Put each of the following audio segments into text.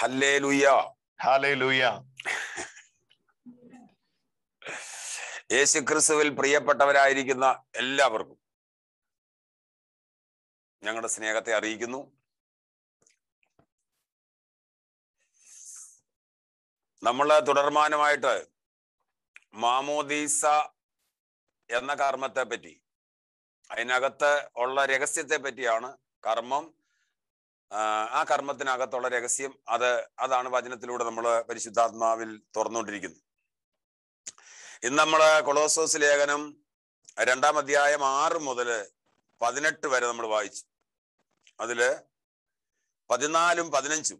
ഹല്ലേ ലുയ്യ ഹാലൂയ യേശു ക്രിസ്തുവിൽ പ്രിയപ്പെട്ടവരായിരിക്കുന്ന എല്ലാവർക്കും ഞങ്ങളുടെ സ്നേഹത്തെ അറിയിക്കുന്നു നമ്മൾ തുടർമാനമായിട്ട് മാമോദീസ എന്ന കർമ്മത്തെ പറ്റി അതിനകത്ത് ഉള്ള രഹസ്യത്തെ പറ്റിയാണ് കർമ്മം ആ, ആ കർമ്മത്തിനകത്തുള്ള രഹസ്യം അത് അതാണ് വചനത്തിലൂടെ നമ്മൾ പരിശുദ്ധാത്മാവിൽ തുറന്നുകൊണ്ടിരിക്കുന്നത് ഇന്ന് നമ്മള് കൊളോസോസ് ലേഖനം രണ്ടാം അധ്യായം ആറ് മുതൽ പതിനെട്ട് വരെ നമ്മൾ വായിച്ചു അതില് പതിനാലും പതിനഞ്ചും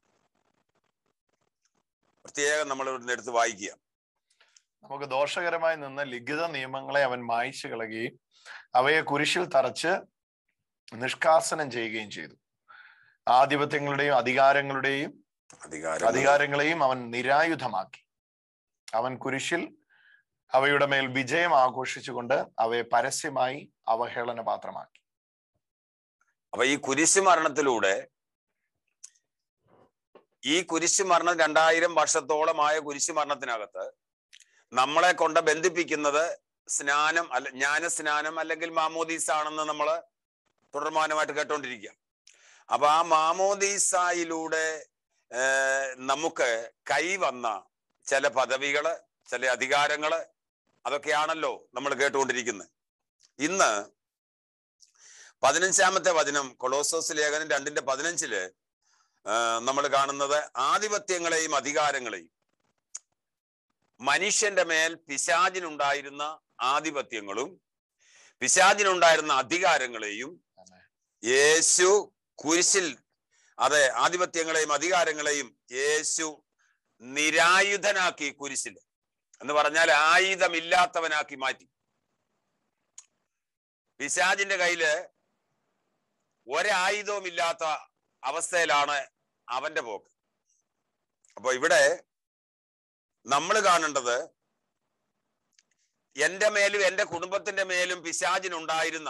പ്രത്യേകം നമ്മൾ ഇവിടുന്ന് എടുത്ത് വായിക്കുക നമുക്ക് ദോഷകരമായി നിന്ന ലിഖിത നിയമങ്ങളെ അവൻ മായ്ച്ചു കളയുകയും അവയെ കുരിശിൽ തറച്ച് നിഷ്കാസനം ചെയ്യുകയും ചെയ്തു ആധിപത്യങ്ങളുടെയും അധികാരങ്ങളുടെയും അധികാരം അധികാരങ്ങളെയും അവൻ നിരായുധമാക്കി അവൻ കുരിശിൽ അവയുടെ മേൽ വിജയം ആഘോഷിച്ചുകൊണ്ട് അവയെ പരസ്യമായി അവഹേളന പാത്രമാക്കി അപ്പൊ ഈ കുരിശ് മരണത്തിലൂടെ ഈ കുരിശ് മരണം രണ്ടായിരം വർഷത്തോളമായ കുരിശ് മരണത്തിനകത്ത് നമ്മളെ കൊണ്ട് ബന്ധിപ്പിക്കുന്നത് സ്നാനം അല്ല ജ്ഞാന സ്നാനം അല്ലെങ്കിൽ മാമോദീസ ആണെന്ന് നമ്മൾ തുടർമാനമായിട്ട് കേട്ടോണ്ടിരിക്കുക അപ്പൊ ആ മാമോദീസായിലൂടെ ഏർ, നമുക്ക് കൈവന്ന ചില പദവികള് ചില അധികാരങ്ങള് അതൊക്കെയാണല്ലോ നമ്മൾ കേട്ടുകൊണ്ടിരിക്കുന്നത് ഇന്ന് പതിനഞ്ചാമത്തെ വചനം കൊളോസോസ് ലേഖനം രണ്ടിന്റെ പതിനഞ്ചില് നമ്മൾ കാണുന്നത് ആധിപത്യങ്ങളെയും അധികാരങ്ങളെയും മനുഷ്യന്റെ മേൽ പിശാചിനുണ്ടായിരുന്ന ആധിപത്യങ്ങളും പിശാചിനുണ്ടായിരുന്ന അധികാരങ്ങളെയും യേശു കുരിശിൽ അതെ ആധിപത്യങ്ങളെയും അധികാരങ്ങളെയും യേശു നിരായുധനാക്കി കുരിശിൽ എന്ന് പറഞ്ഞാൽ ആയുധമില്ലാത്തവനാക്കി മാറ്റി പിശാചിന്റെ കയ്യില് ഒരായുധവും ഇല്ലാത്ത അവസ്ഥയിലാണ് അവന്റെ പോക്ക് അപ്പൊ ഇവിടെ നമ്മൾ കാണേണ്ടത് എന്റെ മേലും എന്റെ കുടുംബത്തിന്റെ മേലും പിശാചിനുണ്ടായിരുന്ന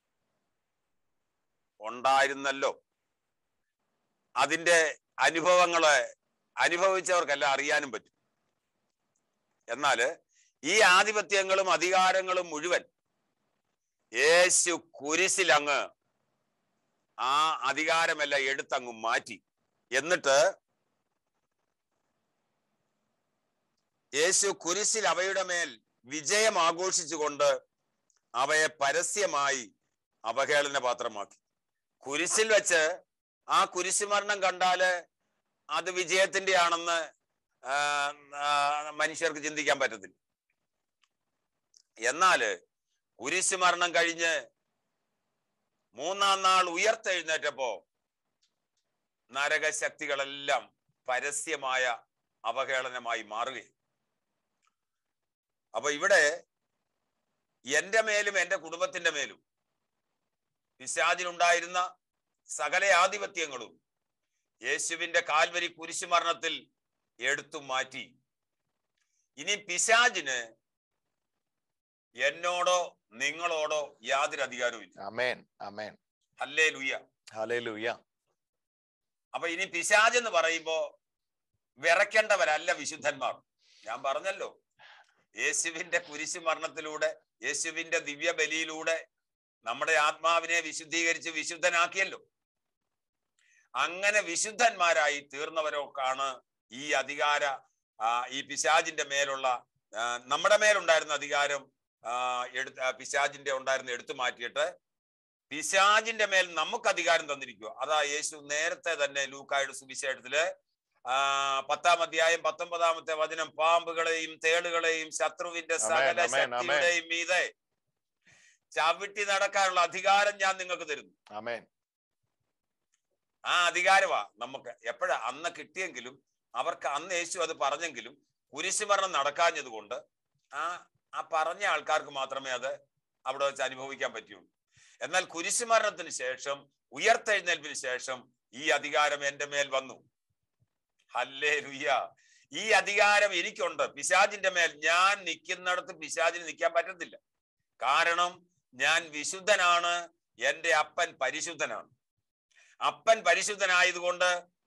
ഉണ്ടായിരുന്നല്ലോ അതിന്റെ അനുഭവങ്ങളെ അനുഭവിച്ചവർക്കെല്ലാം അറിയാനും പറ്റും എന്നാല് ഈ ആധിപത്യങ്ങളും അധികാരങ്ങളും മുഴുവൻ യേശു കുരിശിൽ അങ്ങ് ആ അധികാരമെല്ലാം എടുത്തങ്ങ് മാറ്റി എന്നിട്ട് യേശു കുരിശിൽ അവയുടെ മേൽ വിജയം ആഘോഷിച്ചുകൊണ്ട് അവയെ പരസ്യമായി അവഹേളന പാത്രമാക്കി കുരിശിൽ വെച്ച് ആ കുരിശുമരണം കണ്ടാല് അത് വിജയത്തിന്റെ ആണെന്ന് ആ, ആ, മനുഷ്യർക്ക് ചിന്തിക്കാൻ പറ്റത്തില്ല എന്നാല് കുരിശുമരണം കഴിഞ്ഞ് മൂന്നാം നാൾ ഉയർത്തെഴുന്നേറ്റപ്പോ നരകശക്തികളെല്ലാം പരസ്യമായ അവഹേളനമായി മാറുകയും അപ്പൊ ഇവിടെ എന്റെ മേലും എന്റെ കുടുംബത്തിന്റെ മേലും പിശാചിനുണ്ടായിരുന്ന സകല ആധിപത്യങ്ങളും യേശുവിന്റെ കാൽവരി കുരിശുമരണത്തിൽ എടുത്തു മാറ്റി ഇനി പിശാചിന് എന്നോടോ നിങ്ങളോടോ യാതൊരു അധികാരവും ഇല്ല അമേൻ അമേൻ അല്ലേ ലുയ്യ ഹാലൂയ അപ്പൊ ഇനി പിശാജ് എന്ന് പറയുമ്പോ വിറയ്ക്കേണ്ടവരല്ല വിശുദ്ധന്മാർ ഞാൻ പറഞ്ഞല്ലോ യേശുവിന്റെ കുരിശു മരണത്തിലൂടെ യേശുവിന്റെ ദിവ്യ ബലിയിലൂടെ നമ്മുടെ ആത്മാവിനെ വിശുദ്ധീകരിച്ച് വിശുദ്ധനാക്കിയല്ലോ അങ്ങനെ വിശുദ്ധന്മാരായി തീർന്നവരൊക്കെയാണ് ഈ അധികാര ആ, ഈ പിശാജിന്റെ മേലുള്ള ആ, നമ്മുടെ മേലുണ്ടായിരുന്ന അധികാരം ആ, എടുത്ത് ആ, പിശാജിന്റെ ഉണ്ടായിരുന്ന എടുത്തു മാറ്റിയിട്ട് പിശാജിന്റെ മേൽ നമുക്ക് അധികാരം തന്നിരിക്കുക അതാ യേശു നേരത്തെ തന്നെ ലൂക്കായുടെ സുവിശേഷത്തില് ആ പത്താം അധ്യായം പത്തൊമ്പതാമത്തെ വചനം പാമ്പുകളെയും തേളുകളെയും ശത്രുവിന്റെ ആമേൻ, സകല ആമേൻ, ആമേൻ. ശക്തിയുടെയും മീതെ ചവിട്ടി നടക്കാനുള്ള അധികാരം ഞാൻ നിങ്ങൾക്ക് തരുന്നു അമേൻ ആ അധികാരമാ നമുക്ക് എപ്പോഴാ അന്ന് കിട്ടിയെങ്കിലും അവർക്ക് അന്ന് യേശു അത് പറഞ്ഞെങ്കിലും കുരിശുമരണം നടക്കാഞ്ഞത് കൊണ്ട് ആ ആ പറഞ്ഞ ആൾക്കാർക്ക് മാത്രമേ അത് അവിടെ വെച്ച് അനുഭവിക്കാൻ പറ്റുള്ളൂ എന്നാൽ കുരിശുമരണത്തിന് ശേഷം ഉയർത്തെഴുന്നേൽപ്പിന് ശേഷം ഈ അധികാരം എന്റെ മേൽ വന്നു ഹല്ലേ ലുയ്യ ഈ അധികാരം എനിക്കുണ്ട് പിശാജിന്റെ മേൽ ഞാൻ നിൽക്കുന്നിടത്ത് പിശാജിന് നിൽക്കാൻ പറ്റത്തില്ല കാരണം ഞാൻ വിശുദ്ധനാണ് എന്റെ അപ്പൻ പരിശുദ്ധനാണ് അപ്പൻ പരിശുദ്ധനായതുകൊണ്ട്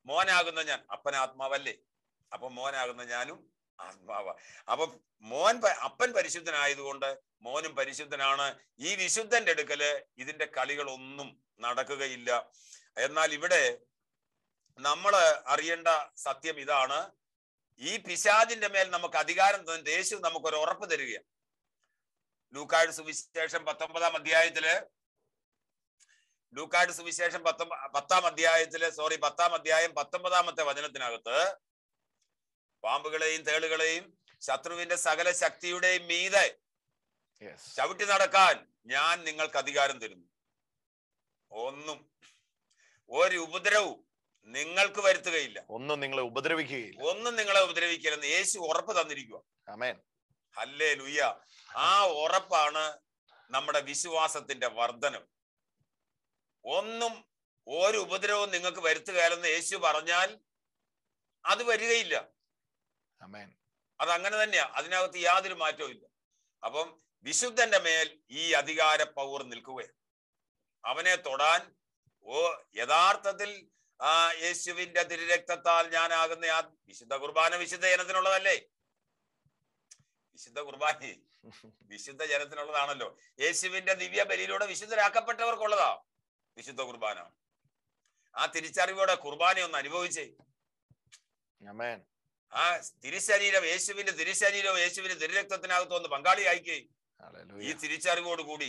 മോനാകുന്ന ഞാൻ അപ്പൻ ആത്മാവല്ലേ അപ്പൊ മോനാകുന്ന ഞാനും ആത്മാവ അപ്പൊ മോൻ പ- അപ്പൻ പരിശുദ്ധനായതുകൊണ്ട് മോനും പരിശുദ്ധനാണ് ഈ വിശുദ്ധന്റെ അടുക്കല് ഇതിന്റെ കളികളൊന്നും നടക്കുകയില്ല എന്നാൽ ഇവിടെ നമ്മൾ അറിയേണ്ട സത്യം ഇതാണ് ഈ പിശാചിന്റെ മേൽ നമുക്ക് അധികാരം തന്നിട്ട് യേശു നമുക്കൊരു ഉറപ്പ് തരികയാണ് ലൂക്കായുടെ സുവിശേഷം പത്തൊമ്പതാം അധ്യായത്തില് ലൂക്കായുടെ സുവിശേഷം പത്തൊമ്പ പത്താം അധ്യായത്തില് സോറി പത്താം അധ്യായം പത്തൊമ്പതാമത്തെ വചനത്തിനകത്ത് പാമ്പുകളെയും തേളുകളെയും ശത്രുവിന്റെ സകല ശക്തിയുടെയും മീതെ യെസ് ചവിട്ടി നടക്കാൻ ഞാൻ നിങ്ങൾക്ക് അധികാരം തരുന്നു ഒന്നും ഒരു ഉപദ്രവവും നിങ്ങൾക്ക് വരുത്തുകയില്ല ഒന്നും നിങ്ങളെ ഉപദ്രവിക്കുകയില്ല ഒന്നും നിങ്ങളെ ഉപദ്രവിക്കലെന്ന് യേശു ഉറപ്പ് തന്നിരിക്കുക അമേൻ അല്ലേ ലുയ്യ ആ ഉറപ്പാണ് നമ്മുടെ വിശ്വാസത്തിന്റെ വർധനം ഒന്നും ഒരു ഉപദ്രവവും നിങ്ങൾക്ക് വരുത്തുകയല്ലെന്ന് യേശു പറഞ്ഞാൽ അത് വരികയില്ല അമേൻ അത് അങ്ങനെ തന്നെയാ അതിനകത്ത് യാതൊരു മാറ്റവും ഇല്ല അപ്പം വിശുദ്ധന്റെ മേൽ ഈ അധികാര പൗർ നിൽക്കുകയാണ് അവനെ തൊടാൻ ഓ യഥാർത്ഥത്തിൽ ആ യേശുവിന്റെ തിരുരക്തത്താൽ ഞാനാകുന്ന ആ വിശുദ്ധ കുർബാന വിശുദ്ധ ജനത്തിനുള്ളതല്ലേ വിശുദ്ധ കുർബാന വിശുദ്ധ ജനത്തിനുള്ളതാണല്ലോ യേശുവിന്റെ ദിവ്യ ബലിയിലൂടെ വിശുദ്ധരാക്കപ്പെട്ടവർക്കുള്ളതാ വിശുദ്ധ കുർബാന ആ തിരിച്ചറിവോടെ കുർബാന ഒന്ന് അനുഭവിച്ചേ അമേൻ ആ തിരുശരീരം യേശുവിന്റെ തിരുശരീരവും യേശുവിന്റെ തിരുരക്തത്തിനകത്ത് ഒന്ന് പങ്കാളിയായിക്കേ ഈ ഹല്ലേലൂയ തിരിച്ചറിവോട് കൂടി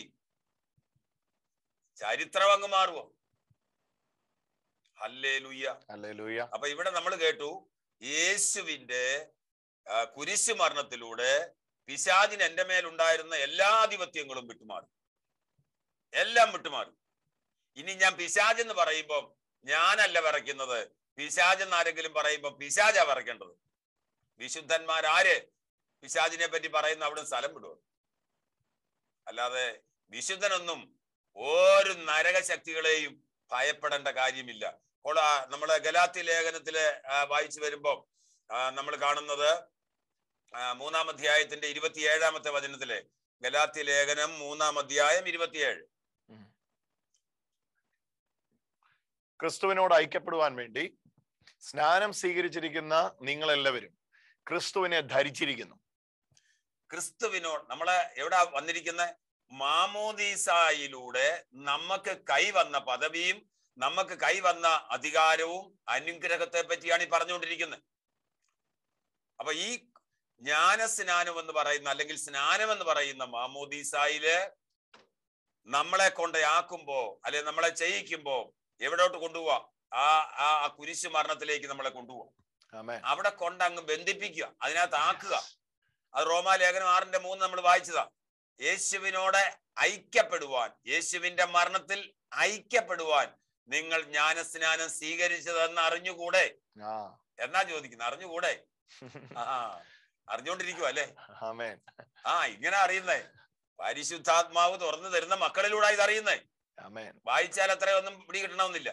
ചരിത്രം അങ്ങ് മാറുമോ അല്ലേ ലുയ്യ ഹല്ലേലൂയ അപ്പൊ ഇവിടെ നമ്മൾ കേട്ടു യേശുവിന്റെ ആ, കുരിശു മരണത്തിലൂടെ പിശാചിന് എന്റെ മേലുണ്ടായിരുന്ന എല്ലാ ആധിപത്യങ്ങളും വിട്ടുമാറി എല്ലാം വിട്ടുമാറി ഇനി ഞാൻ പിശാജ് എന്ന് പറയുമ്പോൾ ഞാനല്ല വിറയ്ക്കുന്നത് പിശാജ് എന്ന് ആരെങ്കിലും പറയുമ്പോൾ പിശാജാ വിറയ്ക്കേണ്ടത് വിശുദ്ധന്മാരാര് പിശാജിനെ പറ്റി പറയുന്ന അവിടെ സ്ഥലം വിടുക അല്ലാതെ വിശുദ്ധനൊന്നും ഒരു നരകശക്തികളെയും ഭയപ്പെടേണ്ട കാര്യമില്ല അപ്പോൾ ആ നമ്മളെ ഗലാത്തി ലേഖനത്തില് ആ, വായിച്ചു വരുമ്പോൾ നമ്മൾ കാണുന്നത് ആ, മൂന്നാം അധ്യായത്തിന്റെ ഇരുപത്തിയേഴാമത്തെ വചനത്തിലെ ഗലാത്തി ലേഖനം മൂന്നാം അധ്യായം ഇരുപത്തിയേഴ് ക്രിസ്തുവിനോട് ഐക്യപ്പെടുവാൻ വേണ്ടി സ്നാനം സ്വീകരിച്ചിരിക്കുന്ന നിങ്ങളെല്ലാവരും ക്രിസ്തുവിനെ ധരിച്ചിരിക്കുന്നു ക്രിസ്തുവിനോട് നമ്മളെ എവിടെ വന്നിരിക്കുന്ന മാമോദീസായിലൂടെ നമുക്ക് കൈവന്ന പദവിയും നമുക്ക് കൈവന്ന അധികാരവും അനുഗ്രഹത്തെ പറ്റിയാണ് ഈ പറഞ്ഞുകൊണ്ടിരിക്കുന്നത് അപ്പൊ ഈ ജ്ഞാനസ്നാനം എന്ന് പറയുന്ന അല്ലെങ്കിൽ സ്നാനം എന്ന് പറയുന്ന മാമോദീസായില് നമ്മളെ കൊണ്ട് ആക്കുമ്പോ അല്ലെ നമ്മളെ ചെയ്യിക്കുമ്പോ എവിടോട്ട് കൊണ്ടുപോവാ ആ ആ ആ കുരിശു മരണത്തിലേക്ക് നമ്മളെ കൊണ്ടുപോവാ ആമേൻ അവിടെ കൊണ്ടങ്ങ് ബന്ധിപ്പിക്കുക അതിനകത്ത് ആക്കുക അത് റോമാലേഖനം ആറിന്റെ മൂന്ന് നമ്മൾ വായിച്ചതാ യേശുവിനോട് ഐക്യപ്പെടുവാൻ യേശുവിന്റെ മരണത്തിൽ ഐക്യപ്പെടുവാൻ നിങ്ങൾ ജ്ഞാനസ്നാനം സ്വീകരിച്ചതെന്ന് അറിഞ്ഞുകൂടെ ആ എന്നാ ചോദിക്കുന്നത് അറിഞ്ഞുകൂടെ ആ അറിഞ്ഞുകൊണ്ടിരിക്കുക അല്ലേ ആമേൻ ആ ഇങ്ങനെ അറിയുന്നേ പരിശുദ്ധാത്മാവ് തുറന്നു തരുന്ന മക്കളിലൂടെ ഇത് അറിയുന്നേ ആമേൻ വായിച്ചാൽ അത്രയൊന്നും പിടി കിട്ടണമെന്നില്ല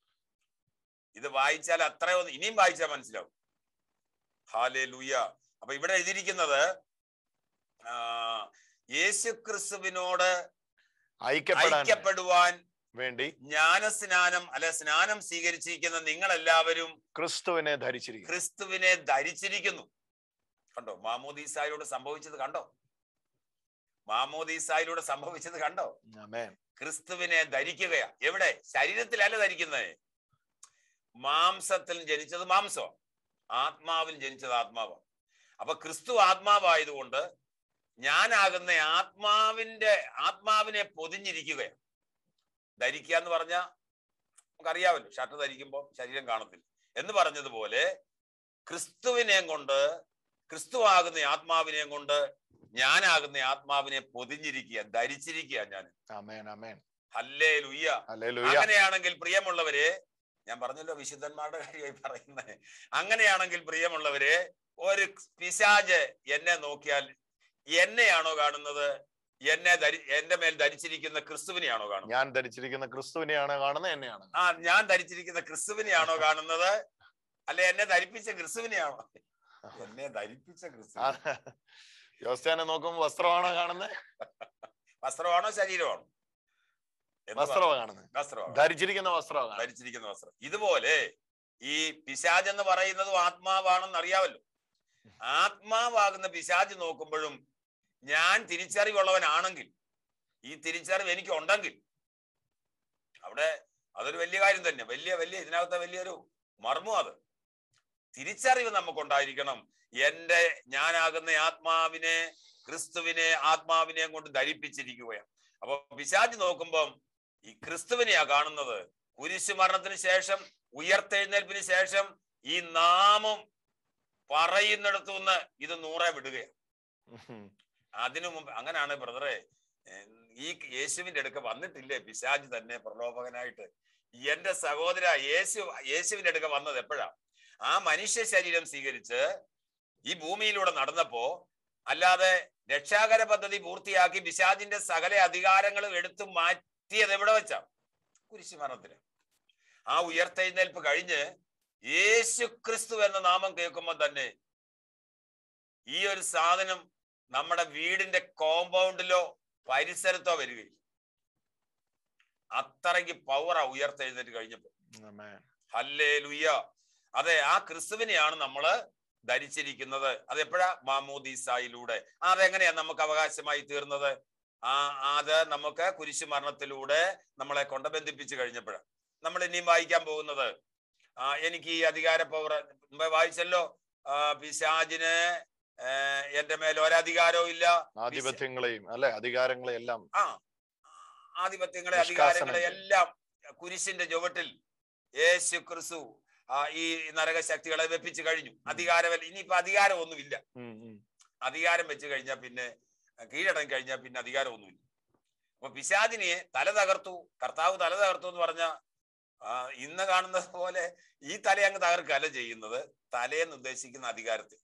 ഇത് വായിച്ചാൽ അത്രയൊന്നും ഇനിയും വായിച്ചാൽ മനസ്സിലാവും ഹാലേ ലൂയ അപ്പൊ ഇവിടെ എഴുതിയിരിക്കുന്നത് ആ, യേശു ക്രിസ്തുവിനോട് ഐക്യപ്പെടാൻ ഐക്യപ്പെടുവാൻ വേണ്ടി ജ്ഞാനസ്നാനം അല്ലെ സ്നാനം സ്വീകരിച്ചിരിക്കുന്ന നിങ്ങളെല്ലാവരും ക്രിസ്തുവിനെ ധരിച്ചിരിക്കുന്നു ക്രിസ്തുവിനെ ധരിച്ചിരിക്കുന്നു കണ്ടോ മാമോദീസായിലൂടെ സംഭവിച്ചത് കണ്ടോ മാമോദീസായിലൂടെ സംഭവിച്ചത് കണ്ടോ ആമേൻ ക്രിസ്തുവിനെ ധരിക്കുകയാ എവിടെ ശരീരത്തിലല്ല ധരിക്കുന്നത് മാംസത്തിൽ ജനിച്ചത് മാംസം ആത്മാവിൽ ജനിച്ചത് ആത്മാവ് അപ്പൊ ക്രിസ്തു ആത്മാവായതുകൊണ്ട് ഞാനാകുന്ന ആത്മാവിന്റെ ആത്മാവിനെ പൊതിഞ്ഞിരിക്കുകയാണ് ധരിക്കുക എന്ന് പറഞ്ഞാൽ നമുക്കറിയാമല്ലോ ഷർട്ട് ധരിക്കുമ്പോൾ ശരീരം കാണത്തില്ല എന്ന് പറഞ്ഞതുപോലെ ക്രിസ്തുവിനെയും കൊണ്ട് ക്രിസ്തു ആകുന്ന ആത്മാവിനെയും കൊണ്ട് ഞാനാകുന്ന ആത്മാവിനെ പൊതിഞ്ഞിരിക്കുക ധരിച്ചിരിക്കുക ഞാൻ ആമേൻ ആമേൻ ഹല്ലേ ലുയ്യ ഹല്ലേലൂയ അങ്ങനെയാണെങ്കിൽ പ്രിയമുള്ളവരെ ഞാൻ പറഞ്ഞല്ലോ വിശുദ്ധന്മാരുടെ കാര്യമായി പറയുന്നത് അങ്ങനെയാണെങ്കിൽ പ്രിയമുള്ളവരെ ഒരു പിശാജ് എന്നെ നോക്കിയാൽ എന്നെയാണോ കാണുന്നത് എന്നെ ധരി എന്റെ മേൽ ധരിച്ചിരിക്കുന്ന ക്രിസ്തുവിനെയാണോ കാണുന്നത് ഞാൻ ധരിച്ചിരിക്കുന്ന ക്രിസ്തുവിനെയാണ് കാണുന്നത് എന്നെയാണ് ആ ഞാൻ ധരിച്ചിരിക്കുന്ന ക്രിസ്തുവിനെയാണോ കാണുന്നത് അല്ലെ എന്നെ ധരിപ്പിച്ച ക്രിസ്തുവിനെയാണോ എന്നെ ധരിപ്പിച്ച ക്രിസ്തു യോസ്റ്റാനെ നോക്കുമ്പോ വസ്ത്രമാണോ കാണുന്നത് വസ്ത്രമാണോ ശരീരമാണോ എന്ന് പറ- വസ്ത്രമാണ് കാണുന്നത് വസ്ത്രമാണോ ധരിച്ചിരിക്കുന്ന വസ്ത്രമാണ് കാണുന്നത് ധരിച്ചിരിക്കുന്ന വസ്ത്രം ഇതുപോലെ ഈ പിശാജ് എന്ന് പറയുന്നതും ആത്മാവാണെന്ന് അറിയാമല്ലോ ആത്മാവാകുന്ന പിശാജ് നോക്കുമ്പോഴും ഞാൻ തിരിച്ചറിവുള്ളവനാണെങ്കിൽ ഈ തിരിച്ചറിവ് എനിക്ക് ഉണ്ടെങ്കിൽ അവിടെ അതൊരു വലിയ കാര്യം തന്നെ വലിയ വലിയ ഇതിനകത്തെ വലിയൊരു മർമ്മം അത് തിരിച്ചറിവ് നമുക്കുണ്ടായിരിക്കണം എന്റെ ഞാനാകുന്ന ആത്മാവിനെ ക്രിസ്തുവിനെ ആത്മാവിനെ കൊണ്ട് ധരിപ്പിച്ചിരിക്കുകയാണ് അപ്പൊ പിശാജ് നോക്കുമ്പം ഈ ക്രിസ്തുവിനെയാ കാണുന്നത് കുരിശു മരണത്തിന് ശേഷം ഉയർത്തെഴുന്നേൽപ്പിന് ശേഷം ഈ നാമം പറയുന്നിടത്തു നിന്ന് ഇത് നൂറെ വിടുകയാണ് ഉം. അതിനു മുമ്പ് അങ്ങനെയാണ് ബ്രദറെ ഏർ ഈ യേശുവിന്റെ അടുക്ക വന്നിട്ടില്ലേ പിശാജ് തന്നെ പ്രലോഭകനായിട്ട് എന്റെ സഹോദര യേശു യേശുവിന്റെ അടുക്ക വന്നത് എപ്പോഴാ ആ മനുഷ്യ ശരീരം സ്വീകരിച്ച് ഈ ഭൂമിയിലൂടെ നടന്നപ്പോ അല്ലാതെ രക്ഷാകര പദ്ധതി പൂർത്തിയാക്കി പിശാജിന്റെ സകല അധികാരങ്ങളും എടുത്തു മാറ്റിയത് എവിടെ വെച്ചാ കുരിശുമരണത്തിന് ആ ഉയർത്തെഴുന്നേൽപ്പ് കഴിഞ്ഞ് യേശു ക്രിസ്തു എന്ന നാമം കേൾക്കുമ്പോൾ തന്നെ ഈ ഒരു സാധനം നമ്മുടെ വീടിന്റെ കോമ്പൗണ്ടിലോ പരിസരത്തോ വരികയില്ല അത്രയ്ക്ക് പവറാ ഉയർത്തെഴുന്നേറ്റ് കഴിഞ്ഞപ്പോ ആമേൻ. ഹല്ലേ ലുയ്യ അതെ ആ ക്രിസ്തുവിനെയാണ് നമ്മള് ധരിച്ചിരിക്കുന്നത് അത് എപ്പോഴാ മാമോദീസായിലൂടെ അതെങ്ങനെയാ നമുക്ക് അവകാശമായി തീർന്നത് ആ അത് നമുക്ക് കുരിശു മരണത്തിലൂടെ നമ്മളെ കൊണ്ട് ബന്ധിപ്പിച്ചു കഴിഞ്ഞപ്പോഴാണ് നമ്മൾ ഇനിയും വായിക്കാൻ പോകുന്നത് ആ എനിക്ക് ഈ അധികാര പവർ മുമ്പേ വായിച്ചല്ലോ ആ, പിശാചിന് ഏ, എന്റെ മേൽ ഒരധികാരവും ഇല്ല ആധിപത്യങ്ങളെയും അല്ലെ അധികാരങ്ങളെയും എല്ലാം ആ ആധിപത്യങ്ങളെ നിഷ്കാസനം അധികാരങ്ങളെ ചെയ്തു. എല്ലാം കുരിശിന്റെ ചുവട്ടിൽ യേശു ക്രിസ്തു ആ, ഈ നരകശക്തികളെ വെപ്പിച്ചു കഴിഞ്ഞു അധികാരം ഇനിയിപ്പോ അധികാരം ഒന്നുമില്ല ഉം, ഉം. അധികാരം വെച്ച് കഴിഞ്ഞാൽ പിന്നെ കീഴടങ്ങി കഴിഞ്ഞാൽ പിന്നെ അധികാരം ഒന്നുമില്ല അപ്പൊ പിശാദിനെ തല തകർത്തു കർത്താവ് തല തകർത്തു എന്ന് പറഞ്ഞ ഇന്ന് കാണുന്നത് പോലെ ഈ തല അങ്ങ് തകർക്കല്ല ചെയ്യുന്നത് തലയെന്ന് ഉദ്ദേശിക്കുന്ന അധികാരത്തെ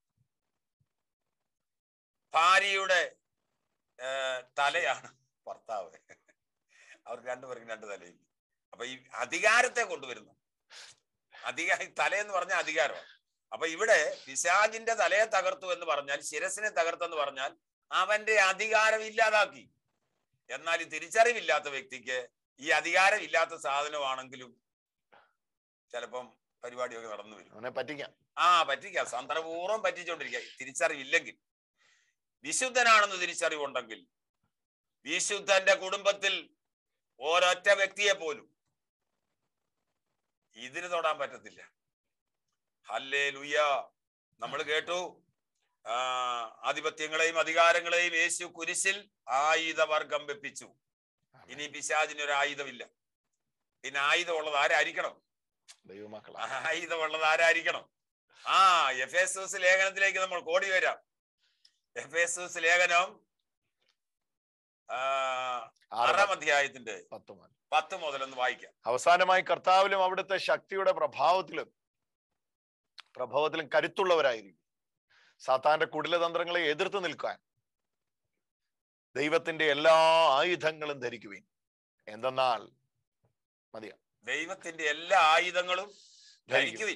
ഭാര്യയുടെ ആ, തലയാണ് ഭർത്താവ് അവർക്ക് രണ്ടുപേർക്കും രണ്ട് തലയും അപ്പൊ ഈ അധികാരത്തെ കൊണ്ടുവരുന്നു അധികാര തലയെന്ന് പറഞ്ഞാൽ അധികാരമാണ് അപ്പൊ ഇവിടെ പിശാജിന്റെ തലയെ തകർത്തു എന്ന് പറഞ്ഞാൽ ശിരസിനെ തകർത്തെന്ന് പറഞ്ഞാൽ അവന്റെ അധികാരം ഇല്ലാതാക്കി എന്നാൽ ഈ തിരിച്ചറിവില്ലാത്ത വ്യക്തിക്ക് ഈ അധികാരം ഇല്ലാത്ത സാധനമാണെങ്കിലും ചിലപ്പം പരിപാടിയൊക്കെ നടന്നു വരും അവനെ പറ്റിക്കാം ആ പറ്റിക്കാം തന്ത്രപൂർവ്വം പറ്റിച്ചോണ്ടിരിക്കുക തിരിച്ചറിവില്ലെങ്കിൽ വിശുദ്ധനാണെന്ന് തിരിച്ചറിവുണ്ടെങ്കിൽ വിശുദ്ധന്റെ കുടുംബത്തിൽ ഒരൊറ്റ വ്യക്തിയെ പോലും ഇതിന് തൊടാൻ പറ്റത്തില്ല ഹല്ലേ ലുയ്യ നമ്മൾ കേട്ടു ആ ആധിപത്യങ്ങളെയും അധികാരങ്ങളെയും യേശു കുരിശിൽ ആയുധവർഗം വെപ്പിച്ചു ഇനി പിശാചിന് ഒരു ആയുധമില്ല പിന്നെ ആയുധമുള്ളത് ആരായിരിക്കണം ദൈവമക്കളാ ആയുധമുള്ളത് ആരായിരിക്കണം ആ എഫ് എസ് ലേഖനത്തിലേക്ക് നമ്മൾ കോടി വരാം എഫ് എസ് ലേഖനം ആ, ആറ് ആറാം അധ്യായത്തിന്റെ പത്ത് മുതൽ പത്ത് മുതലൊന്ന് വായിക്കാം അവസാനമായി കർത്താവിലും അവിടുത്തെ ശക്തിയുടെ പ്രഭാവത്തിലും പ്രഭാവത്തിലും കരുത്തുള്ളവരായിരിക്കും സാത്താന്റെ കുടിലതന്ത്രങ്ങളെ എതിർത്ത് നിൽക്കാൻ ദൈവത്തിന്റെ എല്ലാ ആയുധങ്ങളും ധരിക്കുവിൻ എന്തെന്നാൽ മതിയാ ദൈവത്തിന്റെ എല്ലാ ആയുധങ്ങളും ധരിക്കും ധരിക്കുവിൻ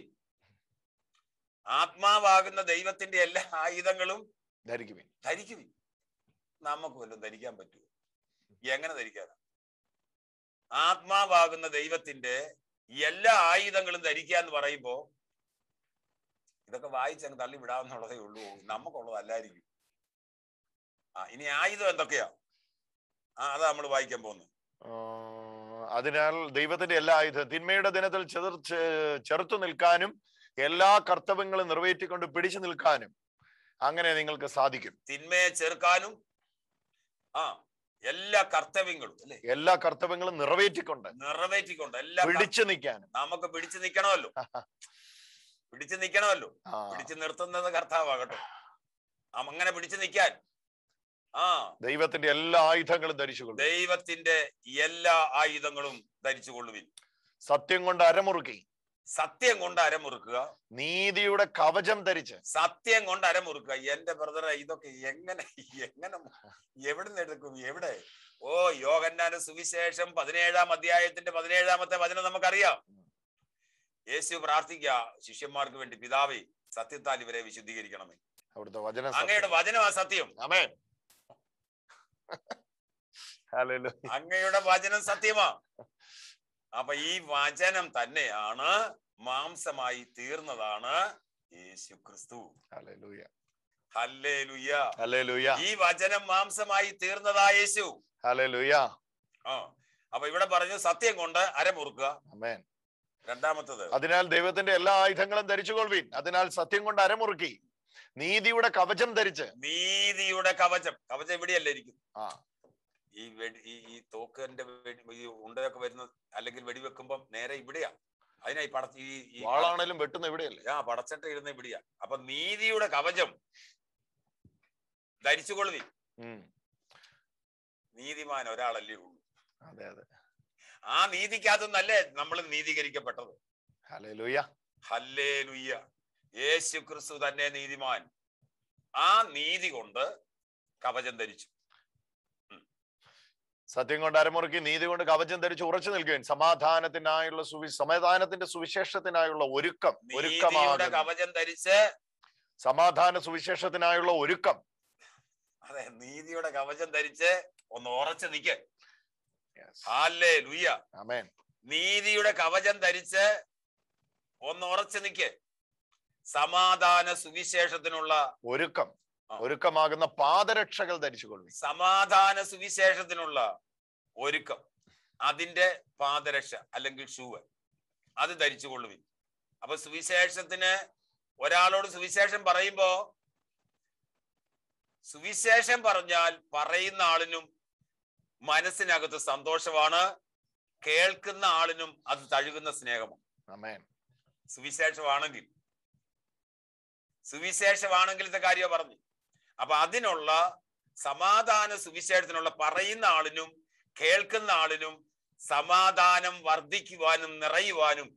ആത്മാവാകുന്ന ദൈവത്തിന്റെ എല്ലാ ആയുധങ്ങളും ധരിക്കുവിൻ ധരിക്കുവിൻ നമുക്ക് വല്ലതും ധരിക്കാൻ പറ്റുമോ എങ്ങനെ ധരിക്കാനാ ആത്മാവാകുന്ന ദൈവത്തിന്റെ എല്ലാ ആയുധങ്ങളും ധരിക്കുക എന്ന് പറയുമ്പോ ഇതൊക്കെ വായിച്ചങ്ങ് തള്ളി വിടാവുന്നുള്ളതേ ഉള്ളൂ നമുക്കുള്ളതല്ലായിരിക്കും ആ ഇനി ആയുധം എന്തൊക്കെയാ ആ അതാ നമ്മൾ വായിക്കാൻ പോകുന്നത് ആ, അതിനാൽ ദൈവത്തിന്റെ എല്ലാ ആയുധം തിന്മയുടെ ദിനത്തിൽ ചെറു ചെ- ചെറുത്തു നിൽക്കാനും എല്ലാ കർത്തവ്യങ്ങളും നിറവേറ്റിക്കൊണ്ട് പിടിച്ചു നിൽക്കാനും അങ്ങനെ നിങ്ങൾക്ക് സാധിക്കും തിന്മയെ ചെറുക്കാനും ആ എല്ലാ കർത്തവ്യങ്ങളും അല്ലെ എല്ലാ കർത്തവ്യങ്ങളും നിറവേറ്റിക്കൊണ്ട് നിറവേറ്റിക്കൊണ്ട് എല്ലാ കർ- പിടിച്ചു നിൽക്കാനും നമുക്ക് പിടിച്ചു നിൽക്കണമല്ലോ പിടിച്ചു നിൽക്കണമല്ലോ ആ, പിടിച്ചു നിർത്തുന്നത് കർത്താവാകട്ടെ ആ, അങ്ങനെ പിടിച്ചു നിൽക്കാൻ ആ ദൈവത്തിന്റെ എല്ലാ ആയുധങ്ങളും ധരിച്ചുകൊള്ളും ദൈവത്തിന്റെ എല്ലാ ആയുധങ്ങളും ധരിച്ചു കൊള്ളുവിൻ സത്യം കൊണ്ട് അരമുറുക്കി സത്യം കൊണ്ട് അരമുറുക്കുക നീതിയുടെ കവചം ധരിച്ച് സത്യം കൊണ്ട് അരമുറുക്കുക എന്റെ ബ്രദറെ ഇതൊക്കെ എങ്ങനെ എങ്ങനെ എവിടുന്ന് എടുക്കും എവിടെ ഓ യോഹന്നാന്റെ സുവിശേഷം പതിനേഴാം അധ്യായത്തിന്റെ പതിനേഴാമത്തെ വചനം നമുക്കറിയാം യേശു പ്രാർത്ഥിക്കുക ശിഷ്യന്മാർക്ക് വേണ്ടി പിതാവേ സത്യത്താൽ ഇവരെ വിശുദ്ധീകരിക്കണമേ അവിടുത്തെ വചനം അങ്ങയുടെ വചനമാ സത്യം അമേൻ ഹല്ലേലൂയ. അങ്ങയുടെ വചനം സത്യമാ അപ്പൊ ഈ വചനം തന്നെയാണ് മാംസമായി തീർന്നതാണ് യേശു ക്രിസ്തു ഹല്ലേലൂയ ഹല്ലേലൂയ ഹല്ലേലൂയ ഈ വചനം മാംസമായി തീർന്നതാ യേശു ഹല്ലേലൂയ ആ അപ്പൊ ഇവിടെ പറഞ്ഞു സത്യം കൊണ്ട് അരമുറുക്കുക ആമേൻ രണ്ടാമത്തത് അതിനാൽ ദൈവത്തിന്റെ എല്ലാ ആയുധങ്ങളും ധരിച്ചുകൊള്ളുവീൻ അതിനാൽ സത്യം കൊണ്ട് അരമുറുക്കി നീതിയുടെ കവചം ധരിച്ച് നീതിയുടെ കവചം കവചം ഇവിടെയല്ല ഇരിക്കും ആ ഈ വെടി ഈ ഈ തോക്കന്റെ വെടി ഈ ഉണ്ടയൊക്കെ വരുന്ന അല്ലെങ്കിൽ വെടിവെക്കുമ്പം നേരെ ഇവിടെയാ അതിനാ ഈ പട ഈ ഈ വാളാണേലും വെട്ടുന്ന ഇവിടെയല്ലേ ആ പടച്ചട്ട ഇരുന്ന ഇവിടെയാ അപ്പൊ നീതിയുടെ കവചം ധരിച്ചുകൊള്ളുവി ഉം നീതിമാൻ ഒരാളല്ലേ ഉള്ളൂ അതെ അതെ ആ നീതിക്കകത്തുനിന്നല്ലേ നമ്മൾ നീതീകരിക്കപ്പെട്ടത് ഹല്ലേലൂയ ഹല്ലേ ലുയ്യ യേശു ക്രിസ്തു തന്നെ നീതിമാൻ ആ നീതി കൊണ്ട് കവചം ധരിച്ചു സത്യം കൊണ്ട് അരമുറുക്കി നീതി കൊണ്ട് കവചം ധരിച്ച് ഉറച്ചു നിൽക്കുകയും സമാധാനത്തിനായുള്ള സുവി സമാധാനത്തിന്റെ സുവിശേഷത്തിനായുള്ള ഒരുക്കം നീതിയുടെ ഒരുക്കമാകുന്നു കവചം ധരിച്ച് സമാധാന സുവിശേഷത്തിനായുള്ള ഒരുക്കം അതെ നീതിയുടെ കവചം ധരിച്ച് ഒന്ന് ഉറച്ചു നിൽക്ക് Yes. ഹാലേ ലുയ്യ ആമേൻ നീതിയുടെ കവചം ധരിച്ച് ഒന്ന് ഉറച്ചു നിൽക്ക് സമാധാന സുവിശേഷത്തിനുള്ള ഒരുക്കം ആ. ഒരുക്കമാകുന്ന പാദരക്ഷകൾ ധരിച്ചുകൊള്ളു സമാധാന സുവിശേഷത്തിനുള്ള ഒരുക്കം അതിന്റെ പാദരക്ഷ അല്ലെങ്കിൽ ഷൂവ് അത് ധരിച്ചുകൊള്ളുവിൻ അപ്പൊ സുവിശേഷത്തിന് ഒരാളോട് സുവിശേഷം പറയുമ്പോ സുവിശേഷം പറഞ്ഞാൽ പറയുന്ന ആളിനും മനസ്സിനകത്ത് സന്തോഷമാണ് കേൾക്കുന്ന ആളിനും അത് തഴുകുന്ന സ്നേഹമാണ് ആമേൻ സുവിശേഷമാണെങ്കിൽ സുവിശേഷമാണെങ്കിലത്തെ കാര്യമാണ് പറഞ്ഞു അപ്പൊ അതിനുള്ള സമാധാന സുവിശേഷത്തിനുള്ള പറയുന്ന ആളിനും കേൾക്കുന്ന ആളിനും സമാധാനം വർദ്ധിക്കുവാനും നിറയുവാനും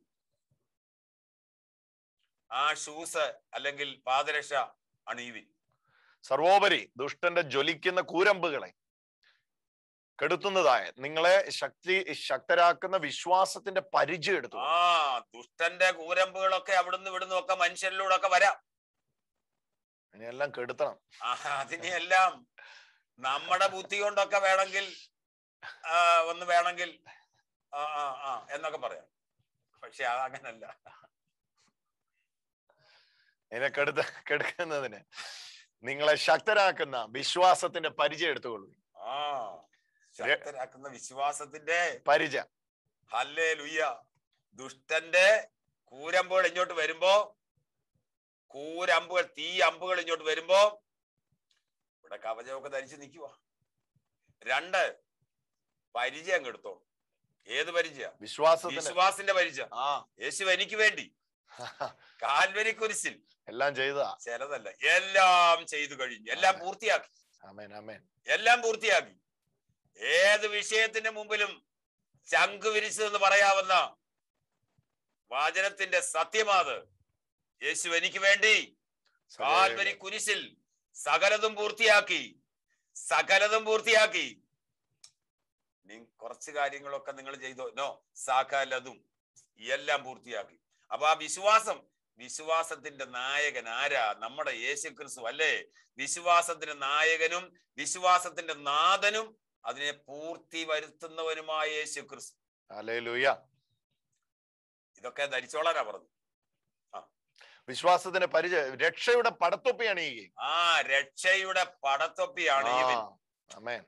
ആ ഷൂസ് അല്ലെങ്കിൽ പാദരക്ഷ അണിയുവിൻ സർവോപരി ദുഷ്ടന്റെ ജ്വലിക്കുന്ന കൂരമ്പുകളെ കെടുത്തുന്നതായ നിങ്ങളെ ശക്തി ശക്തരാക്കുന്ന വിശ്വാസത്തിന്റെ പരിചയം എടുത്തു ആ ദുഷ്ടന്റെ കൂരമ്പുകളൊക്കെ അവിടുന്ന് ഇവിടുന്ന് ഒക്കെ മനുഷ്യരിലൂടെ ഒക്കെ വരാം അതിനെല്ലാം കെടുത്തണം ആ, അതിനെയെല്ലാം നമ്മുടെ ബുദ്ധി കൊണ്ടൊക്കെ വേണമെങ്കിൽ ആ, ഒന്ന് വേണമെങ്കിൽ ആ ആ ആ എന്നൊക്കെ പറയാം പക്ഷെ അതങ്ങനല്ല അതിനെ കെടുത്ത കെടുക്കുന്നതിന് നിങ്ങളെ ശക്തരാക്കുന്ന വിശ്വാസത്തിന്റെ പരിചയം എടുത്തുകൊള്ളു ആ ശക്തരാക്കുന്ന വിശ്വാസത്തിന്റെ പരിച ഹല്ലേ ലുയ്യ ദുഷ്ടന്റെ കൂരമ്പുകൾ ഇങ്ങോട്ട് വരുമ്പോ കൂരമ്പുകൾ തീ അമ്പുകൾ ഇങ്ങോട്ട് വരുമ്പോ ഇവിടെ കവചമൊക്കെ ധരിച്ച് നിൽക്കുക രണ്ട് പരിചയം കെടുത്തോ ഏത് പരിചയ വിശ്വാസത്തിന്റെ വിശ്വാസിന്റെ പരിചയം ആ യേശു എനിക്ക് വേണ്ടി കാൽവരി കുരിശിൽ എല്ലാം ചെയ്തതാ ചിലതല്ല എല്ലാം ചെയ്തു കഴിഞ്ഞു എല്ലാം അതെ. പൂർത്തിയാക്കി ആമേൻ ആമേൻ എല്ലാം പൂർത്തിയാക്കി ഏത് വിഷയത്തിന്റെ മുമ്പിലും ചങ്ക് വിരിച്ചതെന്ന് പറയാവുന്ന വാചനത്തിന്റെ സത്യമാത് യേശു എനിക്ക് വേണ്ടി കാൽവരി കുരിശിൽ സകലതും പൂർത്തിയാക്കി സകലതും പൂർത്തിയാക്കി നി കുറച്ച് കാര്യങ്ങളൊക്കെ നിങ്ങൾ ചെയ്തോ നോ സകലതും എല്ലാം പൂർത്തിയാക്കി അപ്പൊ ആ വിശ്വാസം വിശ്വാസത്തിന്റെ നായകൻ ആരാ നമ്മുടെ യേശു ക്രിസ്തു അല്ലേ വിശ്വാസത്തിന്റെ നായകനും വിശ്വാസത്തിന്റെ നാഥനും അതിനെ പൂർത്തി വരുത്തുന്നവനുമായ യേശു ക്രിസ്തു ഹല്ലേലൂയ ഇതൊക്കെ ധരിച്ചോളാനാ പറഞ്ഞു വിശ്വാസത്തിന്റെ പരിചയ രക്ഷയുടെ പടത്തൊപ്പി അണിയുകയും ആ രക്ഷയുടെ പടത്തൊപ്പി അണിയുവിൻ ആ, ആമേൻ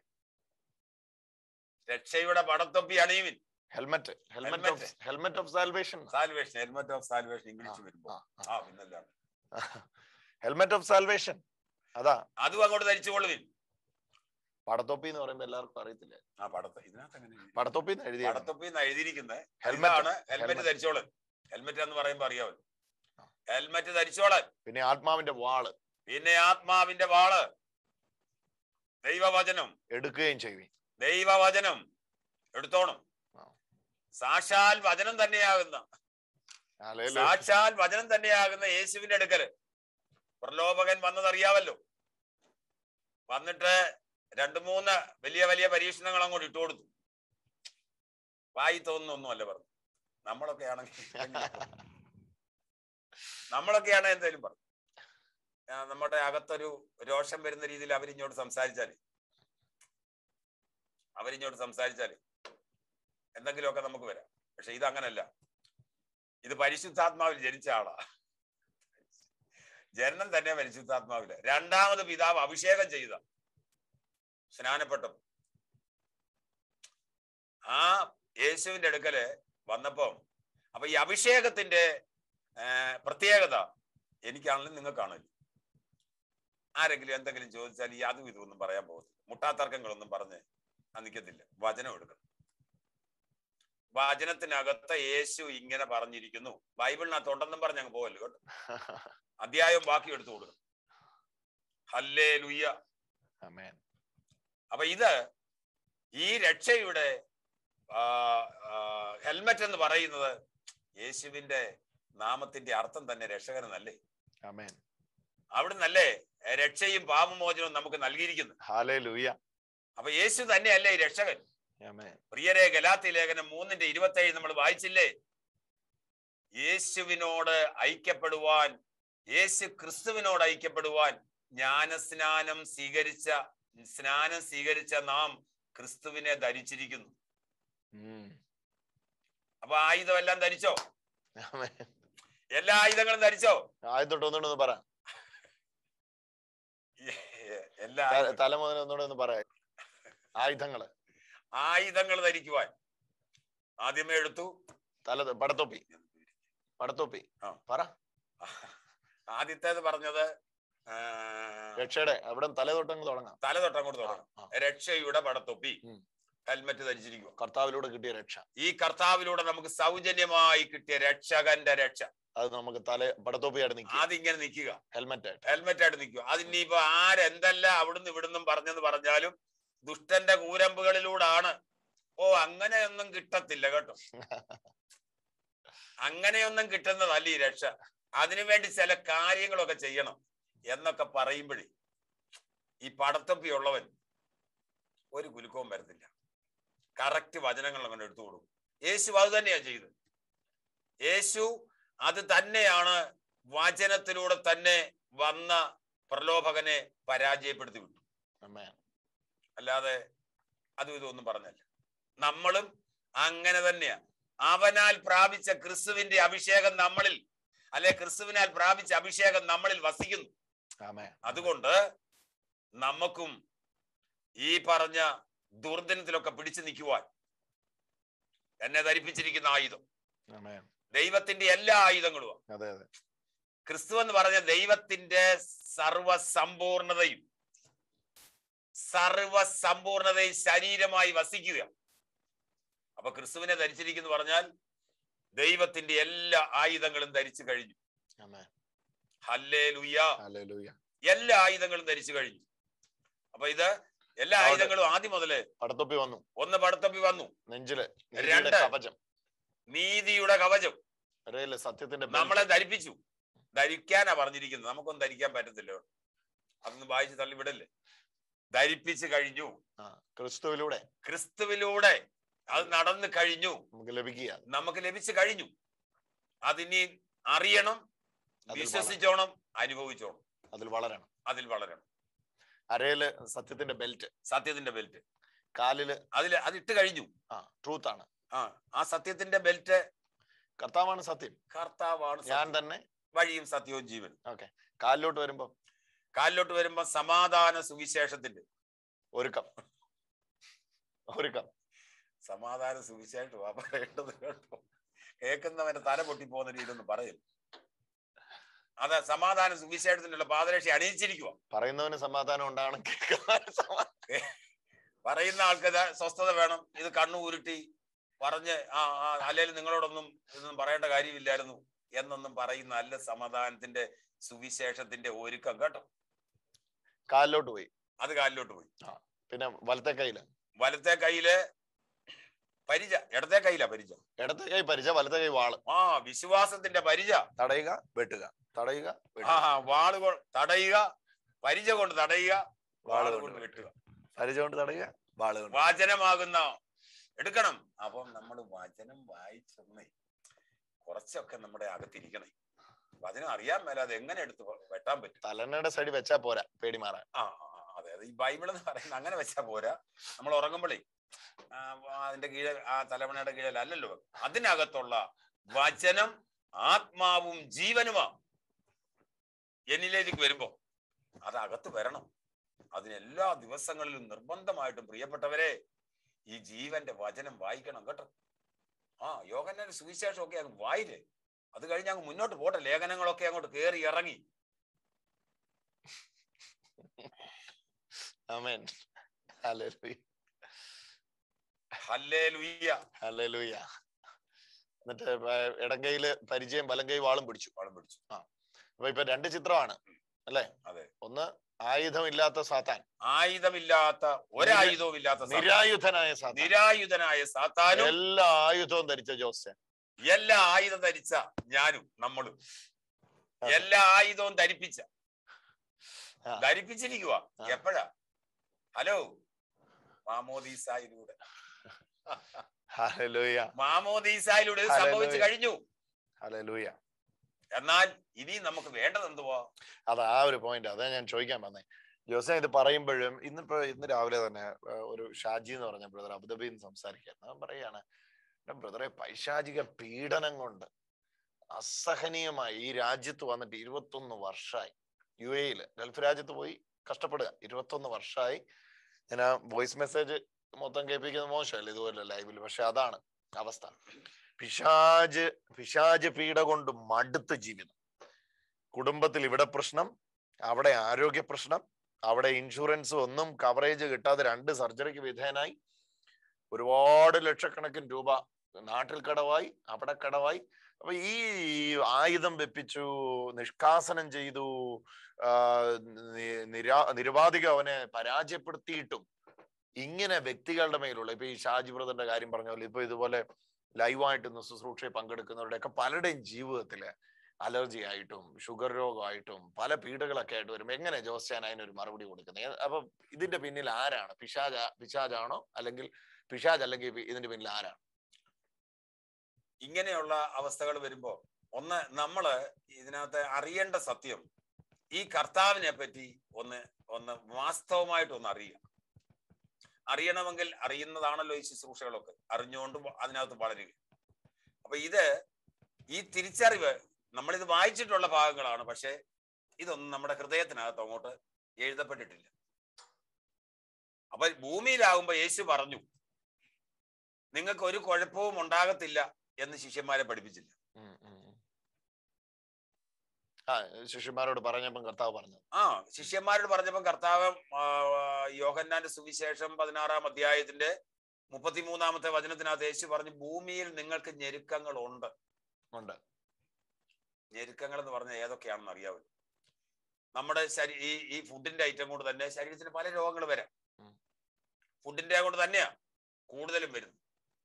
രക്ഷയുടെ പടത്തൊപ്പി അണിയുവിൻ helmet helmet of helmet of salvation salvation helmet of salvation English വരുമ്പോ ആ പിന്നല്ല ഹെൽമെറ്റ് ഓഫ് സാൽവേഷൻ അതാ അതും അങ്ങോട്ട് ധരിച്ചുകൊള്ളുവിൻ പടത്തൊപ്പി എന്ന് പറയുമ്പോ എല്ലാവർക്കും അറിയത്തില്ല ആ പടത്ത ഇതിനകത്ത് അങ്ങനെ എഴുതി. പടത്തൊപ്പി എന്ന് എഴുതിയ പടത്തൊപ്പി എന്ന് എഴുതിയിരിക്കുന്നത് Helmet. Helmet helmet Helmet. ധരിച്ചോളൻ ഹെൽമെറ്റ് എന്ന് പറയുമ്പോ അറിയാവല്ലോ ഹെൽമെറ്റ് ധരിച്ചോളൻ പിന്നെ ആത്മാവിന്റെ വാള് പിന്നെ ആത്മാവിന്റെ വാള് ദൈവവചനം എടുക്കുകയും ചെയ്യുവീൻ ദൈവവചനം എടുത്തോണം ആ. സാക്ഷാൽ വചനം തന്നെയാകുന്ന ഹല്ലേലൂയ. സാക്ഷാൽ വചനം തന്നെയാകുന്ന യേശുവിന്റെ അടുക്കല് പ്രലോഭകൻ വന്നതറിയാവല്ലോ വന്നിട്ട് രണ്ടു മൂന്ന് വലിയ വലിയ പരീക്ഷണങ്ങൾ അങ്ങോട്ട് ഇട്ടു കൊടുത്തു വായി തോന്നുന്നൊന്നുമല്ല പറഞ്ഞു നമ്മളൊക്കെ ആണെങ്കിൽ നമ്മളൊക്കെയാണ് എന്തായാലും പറഞ്ഞു ആ, നമ്മുടെ അകത്തൊരു രോഷം വരുന്ന രീതിയിൽ അവരിഞ്ഞോട് സംസാരിച്ചാല് അവരിഞ്ഞോട് സംസാരിച്ചാല് എന്തെങ്കിലുമൊക്കെ നമുക്ക് വരാം പക്ഷെ ഇത് അങ്ങനല്ല ഇത് പരിശുദ്ധാത്മാവിൽ ജനിച്ച ആളാ ജനനം തന്നെ പരിശുദ്ധാത്മാവില് രണ്ടാമത് പിതാവ് അഭിഷേകം ചെയ്ത സ്നാനപ്പെട്ടു ആ യേശുവിന്റെ അടുക്കല് വന്നപ്പം അപ്പൊ ഈ അഭിഷേകത്തിന്റെ ആ, പ്രത്യേകത എനിക്കാണെങ്കിലും നിങ്ങൾക്കാണല്ലോ ആരെങ്കിലും എന്തെങ്കിലും ചോദിച്ചാൽ ഈ അതും ഇതും ഒന്നും പറയാൻ പോകത്തില്ല മുട്ടാത്തർക്കങ്ങളൊന്നും പറഞ്ഞ് നിൽക്കത്തില്ല വചനം എടുക്കണം വചനത്തിനകത്ത് യേശു ഇങ്ങനെ പറഞ്ഞിരിക്കുന്നു ബൈബിളിനകത്ത് ഉണ്ടെന്നും പറഞ്ഞ് അങ്ങ് പോകല്ലോ കേട്ടോ അധ്യായം ബാക്കി എടുത്തു കൊടുക്കണം ഹല്ലേ ലുയ്യ ആമേൻ അപ്പൊ ഇത് ഈ രക്ഷയുടെ ഹെൽമറ്റ് എന്ന് പറയുന്നത് യേശുവിന്റെ നാമത്തിന്റെ അർത്ഥം തന്നെ രക്ഷകനെന്നല്ലേ ആമേൻ അവിടുന്നല്ലേ രക്ഷയും പാപമോചനവും നമുക്ക് നൽകിയിരിക്കുന്നത് ഹാലേ ലൂയ അപ്പൊ യേശു തന്നെയല്ലേ ഈ രക്ഷകൻ ആമേൻ പ്രിയരെ ഗലാത്തി ലേഖനം മൂന്നിന്റെ ഇരുപത്തി ഏഴ് നമ്മൾ വായിച്ചില്ലേ യേശുവിനോട് ഐക്യപ്പെടുവാൻ യേശു ക്രിസ്തുവിനോട് ഐക്യപ്പെടുവാൻ ജ്ഞാനസ്നാനം സ്വീകരിച്ച സ്നാനം സ്വീകരിച്ച നാം ക്രിസ്തുവിനെ ധരിച്ചിരിക്കുന്നു ഉം. അപ്പൊ ആയുധം എല്ലാം ധരിച്ചോ ആമേൻ എല്ലാ ആയുധങ്ങളും ധരിച്ചോ ആദ്യം തൊട്ട് ഒന്നുകൂടെ ഒന്ന് പറ എല്ലാ ത- ആയുധ- തല മുതൽ ഒന്നുകൂടെ ഒന്ന് പറയാം ആയുധങ്ങള് ആയുധങ്ങൾ ധരിക്കുവാൻ ആദ്യമേ എടുത്തു തല പടത്തൊപ്പി പടത്തൊപ്പി ആ. പറ ആദ്യത്തേത് പറഞ്ഞത് ആ, രക്ഷയുടെ അവിടെ തല തൊട്ടങ്ങ് തുടങ്ങാം തല തൊട്ടങ്ങോട്ട് ആ, തുടങ്ങാം ആ. രക്ഷയുടെ പടത്തൊപ്പി ഉം. ഹെൽമറ്റ് ധരിച്ചിരിക്കുക കർത്താവിലൂടെ കിട്ടിയ രക്ഷ ഈ കർത്താവിലൂടെ നമുക്ക് സൗജന്യമായി കിട്ടിയ രക്ഷകന്റെ രക്ഷ അത് നമുക്ക് തല പടത്തൊപ്പിയായിട്ട് നിൽക്കുക അതിങ്ങനെ നിൽക്കുക ഹെൽമെറ്റ് ആയിട്ട് ഹെൽമെറ്റ് ആയിട്ട് നിൽക്കുക അതിനിപ്പോ ആരെന്തെല്ലാം അവിടുന്ന് ഇവിടുന്നും പറഞ്ഞെന്ന് പറഞ്ഞാലും ദുഷ്ടന്റെ കൂരമ്പുകളിലൂടാണ് ഓ അങ്ങനെയൊന്നും കിട്ടത്തില്ല കേട്ടോ അങ്ങനെയൊന്നും കിട്ടുന്നതല്ല ഈ രക്ഷ അതിനുവേണ്ടി ചില കാര്യങ്ങളൊക്കെ ചെയ്യണം എന്നൊക്കെ പറയുമ്പോഴേ ഈ പടത്തൊപ്പി ഉള്ളവൻ ഒരു കുലുക്കവും വരത്തില്ല കറക്റ്റ് വചനങ്ങൾ അങ്ങനെ എടുത്തു കൊടുക്കും യേശു അത് തന്നെയാ ചെയ്തത് യേശു അത് തന്നെയാണ് വചനത്തിലൂടെ തന്നെ വന്ന പ്രലോഭകനെ പരാജയപ്പെടുത്തി വിട്ടു ആമേൻ അല്ലാതെ അതും ഇതൊന്നും പറഞ്ഞല്ല നമ്മളും അങ്ങനെ തന്നെയാ അവനാൽ പ്രാപിച്ച ക്രിസ്തുവിന്റെ അഭിഷേകം നമ്മളിൽ അല്ലെ ക്രിസ്തുവിനാൽ പ്രാപിച്ച അഭിഷേകം നമ്മളിൽ വസിക്കുന്നു ആമേൻ അതുകൊണ്ട് നമുക്കും ഈ പറഞ്ഞ ദുർദിനത്തിലൊക്കെ പിടിച്ചു നിൽക്കുവാൻ എന്നെ ധരിപ്പിച്ചിരിക്കുന്ന ആയുധം ആമേൻ ദൈവത്തിന്റെ എല്ലാ ആയുധങ്ങളും അതെ അതെ ക്രിസ്തു എന്ന് പറഞ്ഞ ദൈവത്തിന്റെ സർവസമ്പൂർണതയും സർവസമ്പൂർണതയും ശരീരമായി വസിക്കുക അപ്പൊ ക്രിസ്തുവിനെ ധരിച്ചിരിക്കുന്നു പറഞ്ഞാൽ ദൈവത്തിന്റെ എല്ലാ ആയുധങ്ങളും ധരിച്ചു കഴിഞ്ഞു ആമേൻ ഹല്ലേ ലുയ്യ ഹല്ലേലൂയ എല്ലാ ആയുധങ്ങളും ധരിച്ചു കഴിഞ്ഞു അപ്പൊ ഇത് എല്ലാ അവിടെ- ആയുധങ്ങളും ആദ്യം മുതല് പടത്തൊപ്പി വന്നു ഒന്ന് പടത്തപ്പി വന്നു നെഞ്ചില് നീതിയുടെ രണ്ട്. കവചം നീതിയുടെ കവചം ഇടയില് സത്യത്തിന്റെ belt. നമ്മളെ ധരിപ്പിച്ചു ധരിക്കാനാ പറഞ്ഞിരിക്കുന്നത് നമുക്കൊന്നും ധരിക്കാൻ പറ്റത്തില്ല അതൊന്നും വായിച്ച് തള്ളിവിടല്ലേ ധരിപ്പിച്ചു കഴിഞ്ഞു ആ, ക്രിസ്തുവിലൂടെ ക്രിസ്തുവിലൂടെ അത് നടന്നു കഴിഞ്ഞു നമുക്ക് ലഭിക്കുക നമുക്ക് ലഭിച്ചു കഴിഞ്ഞു അതിനി അറിയണം അതിൽ വിശ്വസിച്ചോണം അനുഭവിച്ചോണം അതിൽ വളരണം അതിൽ വളരണം അരയില് സത്യത്തിന്റെ ബെൽറ്റ് സത്യത്തിന്റെ ബെൽറ്റ് കാലില് അതിൽ അതിട്ട് കഴിഞ്ഞു ആ ട്രൂത്ത് ആണ് ആ ആ സത്യത്തിന്റെ ബെൽറ്റ് കർത്താവാണ് സത്യം കർത്താവാണ് ഞാൻ സത്യം. തന്നെ വഴിയും സത്യവും ജീവൻ ഓക്കെ കാലിലോട്ട് വരുമ്പോ കാലിലോട്ട് വരുമ്പോ സമാധാന സുവിശേഷത്തിന്റെ ഒരുക്കം ഒരുക്കം സമാധാന സുവിശേഷമാ പറയേണ്ടത് കേട്ടോ കേൾക്കുന്നവന്റെ തല പൊട്ടി പോകുന്ന രീതിയൊന്നും പറയില്ല അതെ സമാധാന സുവിശേഷത്തിനുള്ള പാദരക്ഷ അണിയിച്ചിരിക്കുക പറയുന്നവന് സമാധാനം ഉണ്ടാവണം കേൾക്കുന്നവന് സമാധാനം പറയുന്ന ആൾക്ക് ദാ സ്വസ്ഥത വേണം ഇത് കണ്ണു ഉരുട്ടി പറഞ്ഞ് ആ ആ അല്ലെങ്കിൽ നിങ്ങളോടൊന്നും ഇതൊന്നും പറയേണ്ട കാര്യമില്ലായിരുന്നു എന്നൊന്നും പറയുന്ന അല്ല സമാധാനത്തിന്റെ സുവിശേഷത്തിന്റെ ഒരുക്കം കേട്ടോ കാലിലോട്ട് പോയി അത് കാലിലോട്ട് പോയി പിന്നെ വലത്തെ കൈയില് വലത്തെ കൈയില് പരിച ഇടത്തെ കൈയിലാ പരിച ഇടത്തെ കൈ പരിച വലത്തെ കൈ വാള് ആ വിശ്വാസത്തിന്റെ പരിച തടയുക വെട്ടുക തടയുക ആ വെട്ടുക വാള് കൊ- തടയുക പരിച കൊണ്ട് തടയുക വാള് വാള് കൊണ്ട് കൊണ്ട് വെട്ടുക പരിച കൊണ്ട് തടയുക വാള് കൊണ്ട് വാചനമാകുന്ന എടുക്കണം അപ്പം നമ്മൾ വചനം വായിച്ചൊന്നേ കുറച്ചൊക്കെ നമ്മുടെ അകത്തിരിക്കണേ വചനം അറിയാൻ മേലെ അത് എങ്ങനെ എടുത്ത് വെട്ടാൻ പറ്റും തലണ്ണയുടെ സൈഡ് വെച്ചാ പോരാ പേടി മാറാൻ ആ ആ, ആ, അതെ അതെ ഈ ബൈബിൾ എന്ന് പറയുന്നത് അങ്ങനെ വെച്ചാ പോരാ നമ്മൾ ഉറങ്ങുമ്പോഴേ ആ, അതിന്റെ കീഴെ ആ തലമണയുടെ കീഴിൽ അല്ലല്ലോ അതിനകത്തുള്ള വചനം ആത്മാവും ജീവനുമാ എന്നിലേക്ക് വരുമ്പോ അത് അകത്ത് വരണം അതിനെല്ലാ ദിവസങ്ങളിലും നിർബന്ധമായിട്ടും പ്രിയപ്പെട്ടവരെ ഈ ജീവന്റെ വചനം വായിക്കണം കേട്ടോ ആ യോഗന്റെ സുവിശേഷമൊക്കെ അങ്ങ് വായില്ലേ അത് കഴിഞ്ഞ് അങ്ങ് മുന്നോട്ട് പോട്ടെ ലേഖനങ്ങളൊക്കെ അങ്ങോട്ട് കയറി ഇറങ്ങി ആമേൻ ഹല്ലേലൂയ ഹല്ലേ ലുയ്യ ഹല്ലേലൂയ എന്നിട്ട് പ- ഇടങ്കൈയില് പരിചയം വലങ്കൈ വാളും പിടിച്ചു വളം പിടിച്ചു അപ്പൊ ഇപ്പൊ രണ്ട് ചിത്രമാണ് അല്ലെ അതെ. ഒന്ന് ആയുധമില്ലാത്ത സാത്താൻ ആയുധമില്ലാത്ത ഒരായുധവും ഇല്ലാത്ത സാത്താൻ. നിരായുധനായ സാത്താൻ നിരായുധനായ സാത്താനും എല്ലാ ആയുധവും ധരിച്ച ജോസൻ എല്ലാ ആയുധം ധരിച്ച ഞാനും നമ്മളും അതെ. എല്ലാ ആയുധവും ധരിപ്പിച്ച ആ. ധരിപ്പിച്ചിരിക്കുക ആ. എപ്പോഴാ ഹലോ മാമോദീസായിലൂടെ ഹല്ലേലൂയ മാമോദീസായിലൂടെ ഇത് ഹല്ലേലൂയ. സംഭവിച്ചു കഴിഞ്ഞു ഹല്ലേലൂയ എന്നാൽ ഇനി നമുക്ക് വേണ്ടത് എന്തുവാ അത് ആ ഒരു പോയിന്റ് അതാ ഞാൻ ചോദിക്കാൻ വന്നേ ജോസൻ ഇത് പറയുമ്പോഴും ഇന്നിപ്പോ ഇന്ന് രാവിലെ തന്നെ ആ, ഒരു ഷാജി എന്ന് പറഞ്ഞ ബ്രദർ അബുദാബിയിൽ നിന്ന് സംസാരിക്കാൻ ഞാൻ പറയാണ് എന്റെ ബ്രദറെ പൈശാചിക പീഡനം കൊണ്ട് അസഹനീയമായി ഈ രാജ്യത്ത് വന്നിട്ട് ഇരുപത്തൊന്ന് വർഷമായി യു എയില് ഗൾഫ് രാജ്യത്ത് പോയി കഷ്ടപ്പെടുക ഇരുപത്തൊന്ന് വർഷമായി ഞാൻ ആ വോയിസ് മെസ്സേജ് മൊത്തം കേൾപ്പിക്കുന്നത് മോശമല്ല ഇതുപോലെ ലൈവിൽ പക്ഷെ അതാണ് അവസ്ഥ പിശാജ് പിശാജ് പീഡ കൊണ്ട് മടുത്ത് ജീവിതം കുടുംബത്തിൽ ഇവിടെ പ്രശ്നം അവിടെ ആരോഗ്യ പ്രശ്നം അവിടെ ഇൻഷുറൻസ് ഒന്നും കവറേജ് കിട്ടാതെ രണ്ട് സർജറിക്ക് വിധേയനായി ഒരുപാട് ലക്ഷക്കണക്കിന് രൂപ നാട്ടിൽ കടവായി അവിടെ കടവായി അപ്പൊ ഈ ആയുധം വെപ്പിച്ചു നിഷ്കാസനം ചെയ്തു ആ, നി- നിരാ നിരുപാധികം അവനെ പരാജയപ്പെടുത്തിയിട്ടും ഇങ്ങനെ വ്യക്തികളുടെ മേലുള്ള ഇപ്പൊ ഈ ഷാജി ബ്രദറിന്റെ കാര്യം പറഞ്ഞ പോലെ ഇപ്പൊ ഇതുപോലെ ലൈവായിട്ട് ശുശ്രൂഷയിൽ പങ്കെടുക്കുന്നവരുടെയൊക്കെ പലരുടെയും ജീവിതത്തില് അലർജി ആയിട്ടും ഷുഗർ രോഗമായിട്ടും പല പീഡകളൊക്കെ ആയിട്ട് വരും എങ്ങനെ ജോസ്റ്റാൻ അതിനൊരു മറുപടി കൊടുക്കുന്നത് ഏ- അപ്പൊ ഇതിന്റെ പിന്നിൽ ആരാണ് പിശാജ പിശാജാണോ അല്ലെങ്കിൽ പിശാജ് അല്ലെങ്കിൽ പി- ഇതിന്റെ പിന്നിൽ ആരാണ് ഇങ്ങനെയുള്ള അവസ്ഥകൾ വരുമ്പോ ഒന്ന് നമ്മള് ഇതിനകത്ത് അറിയേണ്ട സത്യം ഈ കർത്താവിനെ പറ്റി ഒന്ന് ഒന്ന് വാസ്തവമായിട്ട് ഒന്ന് അറിയുക അറിയണമെങ്കിൽ അറിയുന്നതാണല്ലോ ഈ ശുശ്രൂഷകളൊക്കെ അറിഞ്ഞുകൊണ്ട് വ- അതിനകത്ത് വളരുക അപ്പൊ ഇത് ഈ തിരിച്ചറിവ് നമ്മളിത് വായിച്ചിട്ടുള്ള ഭാഗങ്ങളാണ് പക്ഷെ ഇതൊന്നും നമ്മുടെ ഹൃദയത്തിനകത്ത് അങ്ങോട്ട് എഴുതപ്പെട്ടിട്ടില്ല അപ്പൊ ഭൂമിയിലാകുമ്പോ യേശു പറഞ്ഞു നിങ്ങൾക്ക് ഒരു കുഴപ്പവും ഉണ്ടാകത്തില്ല എന്ന് ശിഷ്യന്മാരെ പഠിപ്പിച്ചില്ല ഉം, ഉം, ഉം. ആ ശിഷ്യന്മാരോട് പറഞ്ഞപ്പം കർത്താവ് പറഞ്ഞു ആ ശിഷ്യന്മാരോട് പറഞ്ഞപ്പോൾ കർത്താവ് ആ, യോഹന്നാന്റെ സുവിശേഷം പതിനാറാം അധ്യായത്തിന്റെ മുപ്പത്തിമൂന്നാമത്തെ വചനത്തിനകത്ത് യേശു പറഞ്ഞു ഭൂമിയിൽ നിങ്ങൾക്ക് ഞെരുക്കങ്ങൾ ഉണ്ട് ഉണ്ട് ഞെരുക്കങ്ങൾ എന്ന് പറഞ്ഞാൽ ഏതൊക്കെയാണെന്ന് അറിയാമല്ലോ നമ്മുടെ ശരീ ഈ ഈ ഫുഡിന്റെ ഐറ്റം കൊണ്ട് തന്നെ ശരീരത്തിന് പല രോഗങ്ങൾ വരാം ഉം. ഫുഡിന്റെ കൊണ്ട് തന്നെയാ കൂടുതലും വരുന്നത്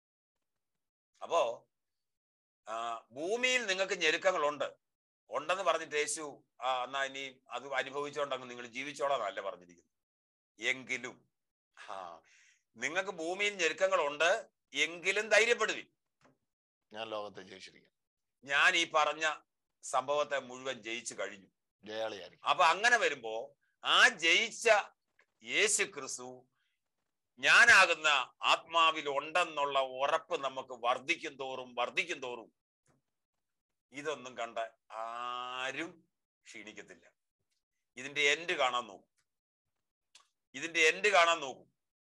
അപ്പോ ആ, ഭൂമിയിൽ നിങ്ങൾക്ക് ഞെരുക്കങ്ങളുണ്ട് ഉണ്ടെന്ന് പറഞ്ഞിട്ട് യേശു ആ എന്നാ ഇനി അത് അനുഭവിച്ചോണ്ടങ്ങ് നിങ്ങൾ ജീവിച്ചോളാന്നല്ല പറഞ്ഞിരിക്കുന്നത് എങ്കിലും ആ നിങ്ങൾക്ക് ഭൂമിയിൽ ഞെരുക്കങ്ങളുണ്ട് എങ്കിലും ധൈര്യപ്പെടുവി ഞാൻ ലോകത്തെ ജയിച്ചിരിക്കും ഞാൻ ഈ പറഞ്ഞ സംഭവത്തെ മുഴുവൻ ജയിച്ചു കഴിഞ്ഞു ജയാളിയായിരിക്കും അപ്പൊ അങ്ങനെ വരുമ്പോ ആ ജയിച്ച യേശു ക്രിസ്തു ഞാനാകുന്ന ആത്മാവിൽ ഉണ്ടെന്നുള്ള ഉറപ്പ് നമുക്ക് വർദ്ധിക്കും തോറും വർദ്ധിക്കും തോറും ഇതൊന്നും കണ്ട ആരും ക്ഷീണിക്കത്തില്ല ഇതിന്റെ എൻഡ് കാണാൻ നോക്കും ഇതിന്റെ എൻഡ് കാണാൻ നോക്കും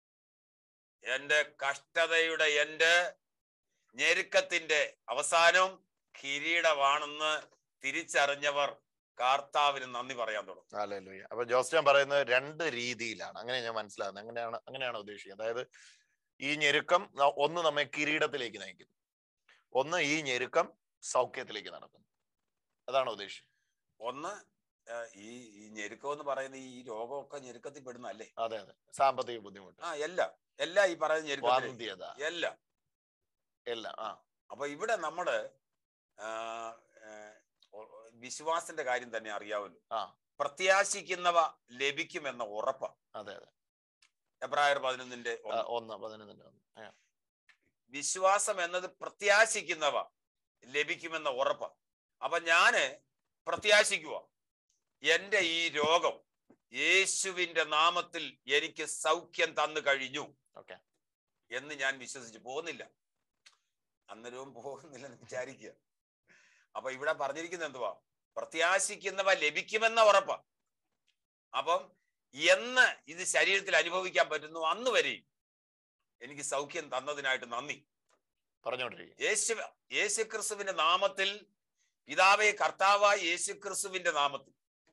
എന്റെ കഷ്ടതയുടെ എൻഡ് ഞെരുക്കത്തിന്റെ അവസാനം കിരീടമാണെന്ന് തിരിച്ചറിഞ്ഞവർ കർത്താവിന് നന്ദി പറയാൻ തുടങ്ങും ഹല്ലേലൂയ അപ്പൊ ജോസ് ഞാൻ പറയുന്നത് രണ്ട് രീതിയിലാണ് അങ്ങനെ ഞാൻ മനസ്സിലാകുന്നത് അങ്ങനെയാണ് അങ്ങനെയാണ് ഉദ്ദേശിക്കുന്നത് അതായത് ഈ ഞെരുക്കം ന- ഒന്ന് നമ്മെ കിരീടത്തിലേക്ക് നയിക്കുന്നു ഒന്ന് ഈ ഞെരുക്കം സൗഖ്യത്തിലേക്ക് നടക്കുന്നു അതാണ് ഉദ്ദേശിച്ചത് ഒന്ന് ആ, ഈ ഈ ഞെരുക്കം എന്ന് പറയുന്ന ഈ രോഗമൊക്കെ ഞെരുക്കത്തിൽ പെടുന്നല്ലേ അതെ അതെ സാമ്പത്തിക ബുദ്ധിമുട്ട് ആ എല്ലാം എല്ലാം ഈ പറയുന്ന ഞെരുക്കത്തിൽ വാന്ധ്യത എല്ലാം എല്ലാം ആ അപ്പൊ ഇവിടെ നമ്മള് ആ, ആ, ഒ- വിശ്വാസത്തിന്റെ കാര്യം തന്നെ അറിയാമല്ലോ ആ. പ്രത്യാശിക്കുന്നവ ലഭിക്കുമെന്ന ഉറപ്പ അതെ അതെ എബ്രായർ പതിനൊന്നിന്റെ ആ, ഒന്ന്. ഒന്ന് പതിനൊന്നിന്റെ ഒന്ന് ആ, വിശ്വാസം എന്നത് പ്രത്യാശിക്കുന്നവ ലഭിക്കുമെന്ന ഉറപ്പ അപ്പൊ ഞാന് പ്രത്യാശിക്കുക എന്റെ ഈ രോഗം യേശുവിന്റെ നാമത്തിൽ എനിക്ക് സൗഖ്യം തന്നു കഴിഞ്ഞു Okay. എന്ന് ഞാൻ വിശ്വസിച്ച് പോകുന്നില്ല അന്നേരവും പോകുന്നില്ലെന്ന് വിചാരിക്കുക അപ്പൊ ഇവിടെ പറഞ്ഞിരിക്കുന്നത് എന്തുവാ പ്രത്യാശിക്കുന്നവ ലഭിക്കുമെന്ന ഉറപ്പാ അപ്പം എന്ന് ഇത് ശരീരത്തിൽ അനുഭവിക്കാൻ പറ്റുന്നു അന്ന് വരെയും എനിക്ക് സൗഖ്യം തന്നതിനായിട്ട് നന്ദി പറഞ്ഞോണ്ടിരിക്കും യേശു യേശു ക്രിസ്തുവിന്റെ നാമത്തിൽ പിതാവേ കർത്താവായ യേശു ക്രിസ്തുവിന്റെ നാമത്തിൽ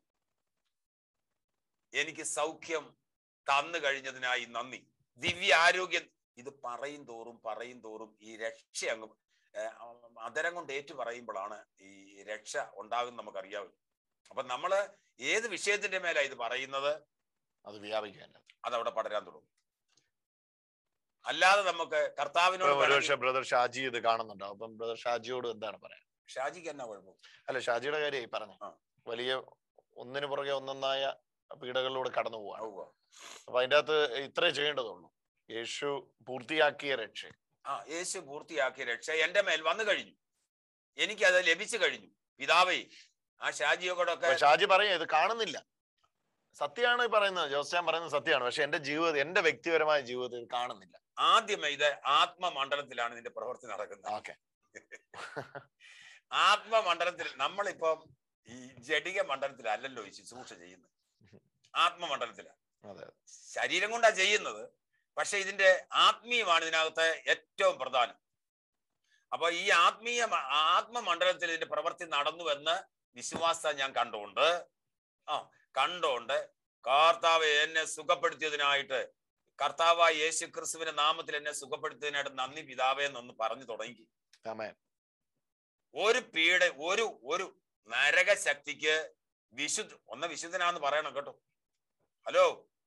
എനിക്ക് സൗഖ്യം തന്നു കഴിഞ്ഞതിനായി നന്ദി ദിവ്യ ആരോഗ്യം ഇത് പറയും തോറും പറയും തോറും ഈ രക്ഷ അങ്ങ് ഏർ, അതരം കൊണ്ട് ഏറ്റു പറയുമ്പോഴാണ് ഈ രക്ഷ ഉണ്ടാകും നമുക്കറിയാവുന്നത് അപ്പൊ നമ്മള് ഏത് വിഷയത്തിന്റെ മേലാ ഇത് പറയുന്നത് അത് വ്യാപിക്കാൻ അതവിടെ പടരാൻ തുടങ്ങും അല്ലാതെ നമുക്ക് കർത്താവിനോട് ഒരു വേണമെങ്കിൽ- പക്ഷെ ബ്രദർ ഷാജി ഇത് കാണുന്നുണ്ടോ അപ്പം ബ്രദർ ഷാജിയോട് എന്താണ് പറയാൻ ഷാജിക്ക് എന്നാ കുഴപ്പം അല്ല ഷാജിയുടെ കാര്യമായി പറഞ്ഞു ആ. വലിയ ഒന്നിനു പുറകെ ഒന്നൊന്നായ പീഡകളിലൂടെ കടന്നു പോവാണ് ഉവ്വ. അപ്പൊ അതിന്റെ അകത്ത് ഇത്രേ ചെയ്യേണ്ടതുള്ളൂ യേശു പൂർത്തിയാക്കിയ രക്ഷ ആ യേശു പൂർത്തിയാക്കിയ രക്ഷ എന്റെ മേൽ വന്നു കഴിഞ്ഞു എനിക്കത് ലഭിച്ചു കഴിഞ്ഞു പിതാവേ ആ ഷാജിയോടൊക്കെ അപ്പൊ ഷാജി പറയാ ഇത് കാണുന്നില്ല സത്യമാണ് ഈ പറയുന്നത് ജോസ്റ്റാൻ പറയുന്നത് സത്യമാണ് പക്ഷെ എന്റെ ജീവിതം എന്റെ വ്യക്തിപരമായ ജീവിതത്തിൽ ഇത് കാണുന്നില്ല ആദ്യമേ ഇത് ആത്മമണ്ഡലത്തിലാണ് ഇതിന്റെ പ്രവൃത്തി നടക്കുന്നത് ഓക്കെ ആത്മമണ്ഡലത്തിൽ നമ്മളിപ്പം ഈ ജഡിക മണ്ഡലത്തിലല്ലല്ലോ ഈ ശുശ്രൂഷ ചെയ്യുന്നത് ആത്മമണ്ഡലത്തിലാണ് അതെ ശരീരം കൊണ്ടാ ചെയ്യുന്നത് പക്ഷെ ഇതിന്റെ ആത്മീയമാണ് ഇതിനകത്ത് ഏറ്റവും പ്രധാനം അപ്പൊ ഈ ആത്മീയ മ- ആത്മമണ്ഡലത്തിൽ ഇതിന്റെ പ്രവൃത്തി നടന്നുവെന്ന് വിശ്വാസം ഞാൻ കണ്ടുകൊണ്ട് ആ കണ്ടുകൊണ്ട് കർത്താവ് എന്നെ സുഖപ്പെടുത്തിയതിനായിട്ട് കർത്താവായ യേശു ക്രിസ്തുവിന്റെ നാമത്തിൽ എന്നെ സുഖപ്പെടുത്തിയതിനായിട്ട് നന്ദി പിതാവേ എന്നൊന്ന് പറഞ്ഞു തുടങ്ങി ആമേൻ ഒരു പീഡ ഒരു ഒരു നരകശക്തിക്ക് വിശുദ്ധ ഒന്ന് വിശുദ്ധനാന്ന് പറയണം കേട്ടോ ഹലോ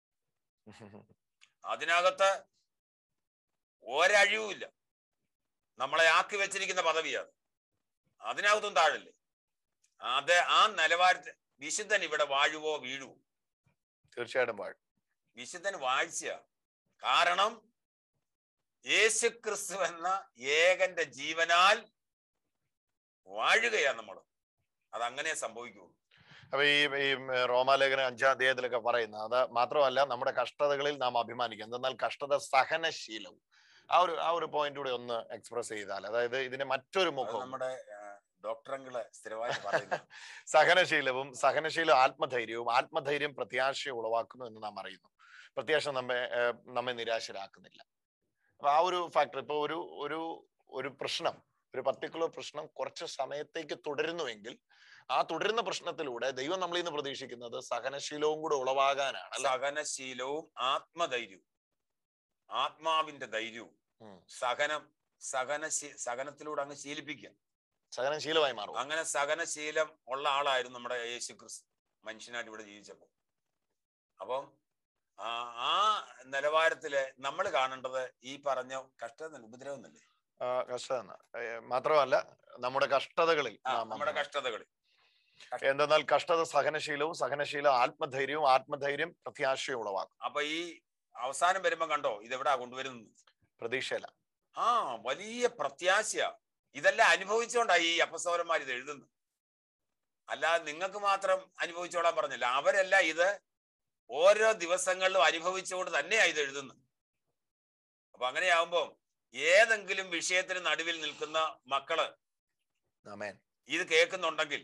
അതിനകത്ത് ഒരഴിവുമില്ല നമ്മളെ ആക്കി വെച്ചിരിക്കുന്ന പദവിയാണ് അതിനകത്തും താഴല്ലേ അത് ആ നിലവാരത്തിൽ വിശുദ്ധൻ ഇവിടെ വാഴുവോ വീഴുവോ തീർച്ചയായിട്ടും പാഴും വിശുദ്ധൻ വാഴ്ച കാരണം യേശു ക്രിസ്തു എന്ന ഏകന്റെ ജീവനാൽ വാഴുകയാണ് നമ്മൾ അതങ്ങനെ സംഭവിക്കുള്ളൂ അപ്പൊ ഈ ഈ റോമാലേഖന അഞ്ചാം അധ്യായത്തിലൊക്കെ പറയുന്ന അത് മാത്രമല്ല നമ്മുടെ കഷ്ടതകളിൽ നാം അഭിമാനിക്കും എന്തെന്നാൽ കഷ്ടത സഹനശീലവും ആ ഒരു ആ ഒരു പോയിന്റ് കൂടെ ഒന്ന് എക്സ്പ്രസ് ചെയ്താൽ അതായത് ഇതിന് മറ്റൊരു അത് മുഖം നമ്മുടെ ഡോക്ടറങ്ങള് സ്ഥിരമായിട്ട് പറയുന്നു സഹനശീലവും സഹനശീലം ആത്മധൈര്യവും ആത്മധൈര്യം പ്രത്യാശ ഉളവാക്കുന്നു എന്ന് നാം അറിയുന്നു പ്രത്യാശ നമ്മെ ഏർ, നമ്മെ നിരാശരാക്കുന്നില്ല അപ്പൊ ആ ഒരു ഫാക്ടർ ഇപ്പൊ ഒരു ഒരു ഒരു പ്രശ്നം ഒരു പർട്ടിക്കുലർ പ്രശ്നം കുറച്ച് സമയത്തേക്ക് തുടരുന്നുവെങ്കിൽ ആ തുടരുന്ന പ്രശ്നത്തിലൂടെ ദൈവം നമ്മളിൽ നിന്ന് പ്രതീക്ഷിക്കുന്നത് സഹനശീലവും കൂടെ ഉളവാകാനാണ് അല്ലെ സഹനശീലവും ആത്മധൈര്യവും ആത്മാവിന്റെ ധൈര്യവും ഉം. സഹനം സഹനശീ സഹനത്തിലൂടെ അങ്ങ് ശീലിപ്പിക്കുക സഹനശീലമായി മാറും അങ്ങനെ സഹനശീലം ഉള്ള ആളായിരുന്നു നമ്മുടെ യേശു ക്രിസ്തു മനുഷ്യനായിട്ട് ഇവിടെ ജീവിച്ചപ്പോൾ അപ്പം ആ ആ നിലവാരത്തില് നമ്മൾ കാണേണ്ടത് ഈ പറഞ്ഞ കഷ്ടം ഉപദ്രവം എന്നല്ലേ ആ, കഷ്ടത ഏർ, മാത്രമല്ല നമ്മുടെ കഷ്ടതകളിൽ ആ, നാം നമ്മുടെ അഭിമാനിക്കണം. കഷ്ടതകളിൽ എന്തെന്നാൽ കഷ്ടത സഹനശീലവും സഹനശീലം ആത്മധൈര്യവും ആത്മധൈര്യം പ്രത്യാശയും ഉളവാക്കും അപ്പൊ ഈ അവസാനം വരുമ്പോ കണ്ടോ ഇതെവിടാ കൊണ്ടുവരുന്നത് പ്രതീക്ഷയില്ല ആ വലിയ പ്രത്യാശയാ ഇതെല്ലാം അനുഭവിച്ചുകൊണ്ടാ ഈ അപ്പസോരന്മാർ ഇത് എഴുതുന്നത് അല്ലാതെ നിങ്ങൾക്ക് മാത്രം അനുഭവിച്ചോളാൻ പറഞ്ഞില്ല അവരെല്ലാം ഇത് ഓരോ ദിവസങ്ങളിലും അനുഭവിച്ചുകൊണ്ട് തന്നെയാ ഇത് എഴുതുന്നത് അപ്പൊ അങ്ങനെയാവുമ്പോ ഏതെങ്കിലും വിഷയത്തിന് നടുവിൽ നിൽക്കുന്ന മക്കള് ആമേൻ ഇത് കേൾക്കുന്നുണ്ടെങ്കിൽ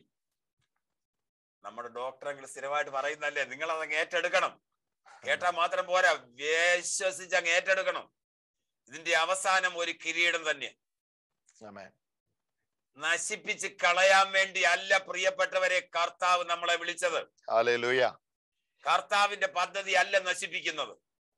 നമ്മുടെ ഡോക്ടറെങ്കിൽ സ്ഥിരമായിട്ട് പറയുന്നല്ലേ നിങ്ങൾ അതങ്ങ് ഏറ്റെടുക്കണം കേട്ടാൽ മാത്രം പോരാ വിശ്വസിച്ച് അങ്ങ് ഏറ്റെടുക്കണം ഇതിന്റെ അവസാനം ഒരു കിരീടം തന്നെ ആമേൻ നശിപ്പിച്ച് കളയാൻ വേണ്ടി അല്ല പ്രിയപ്പെട്ടവരെ കർത്താവ് നമ്മളെ വിളിച്ചത് ഹല്ലേലൂയ കർത്താവിന്റെ പദ്ധതി അല്ല നശിപ്പിക്കുന്നത്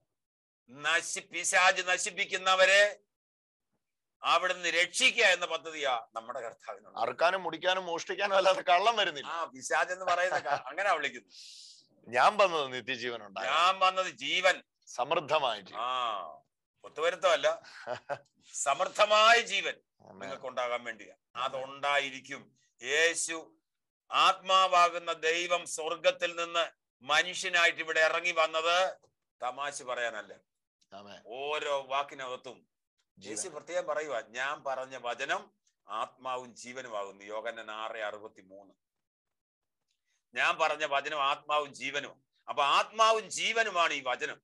നശി പിശാജ് നശിപ്പിക്കുന്നവരെ അവിടുന്ന് രക്ഷിക്കുക എന്ന പദ്ധതിയാ നമ്മുടെ കർത്താവിനുണ്ട് അറുക്കാനും മുടിക്കാനും മോഷ്ടിക്കാനും അല്ലാതെ കള്ളം വരുന്നില്ല ആ പിശാജ് എന്ന് പറയുന്ന ക- അങ്ങനെ വിളിക്കുന്നു ഞാൻ വന്നത് നിത്യജീവൻ ഉണ്ടായി ഞാൻ വന്നത് ജീവൻ സമൃദ്ധമായ ജീവൻ ആ ഒത്തുവരുത്തമല്ല സമൃദ്ധമായ ജീവൻ ആമേൻ. നിങ്ങൾക്ക് ഉണ്ടാകാൻ വേണ്ടിയാ അതുണ്ടായിരിക്കും യേശു ആത്മാവാകുന്ന ദൈവം സ്വർഗത്തിൽ നിന്ന് മനുഷ്യനായിട്ട് ഇവിടെ ഇറങ്ങി വന്നത് തമാശ പറയാനല്ല ആമേൻ. ഓരോ വാക്കിനകത്തും യേശു ജീവൻ. പ്രത്യേകം പറയുക ഞാൻ പറഞ്ഞ വചനം ആത്മാവും ജീവനുമാകുന്നു യോഗനൻ ആറ് അറുപത്തി മൂന്ന് ഞാൻ പറഞ്ഞ വചനം ആത്മാവും ജീവനും അപ്പൊ ആത്മാവും ജീവനുമാണ് ഈ വചനം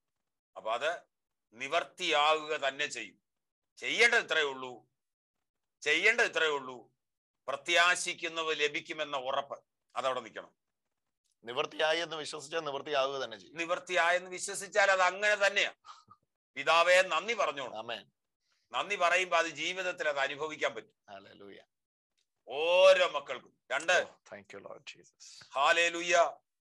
അപ്പൊ അത് നിവർത്തിയാകുക തന്നെ ചെയ്യും ചെയ്യേണ്ടത് ഇത്രയേ ഉള്ളൂ ചെയ്യേണ്ടത് ഇത്രയേ ഉള്ളൂ പ്രത്യാശിക്കുന്നവ ലഭിക്കുമെന്ന ഉറപ്പ് അതവിടെ നിൽക്കണം നിവൃത്തിയായി എന്ന് വിശ്വസിച്ചാൽ നിവൃത്തിയാവുക തന്നെ ചെയ്യും നിവൃത്തിയായെന്ന് വിശ്വസിച്ചാൽ അത് അങ്ങനെ തന്നെയാ പിതാവേ നന്ദി പറഞ്ഞോണം ആമേൻ നന്ദി പറയുമ്പോൾ അത് ജീവിതത്തിൽ അത് അനുഭവിക്കാൻ പറ്റും ഹല്ലേലൂയ ഓരോ മക്കൾക്കും രണ്ട് താങ്ക് യു ലോർഡ് ജീസസ് ഹാലേ ലുയ്യ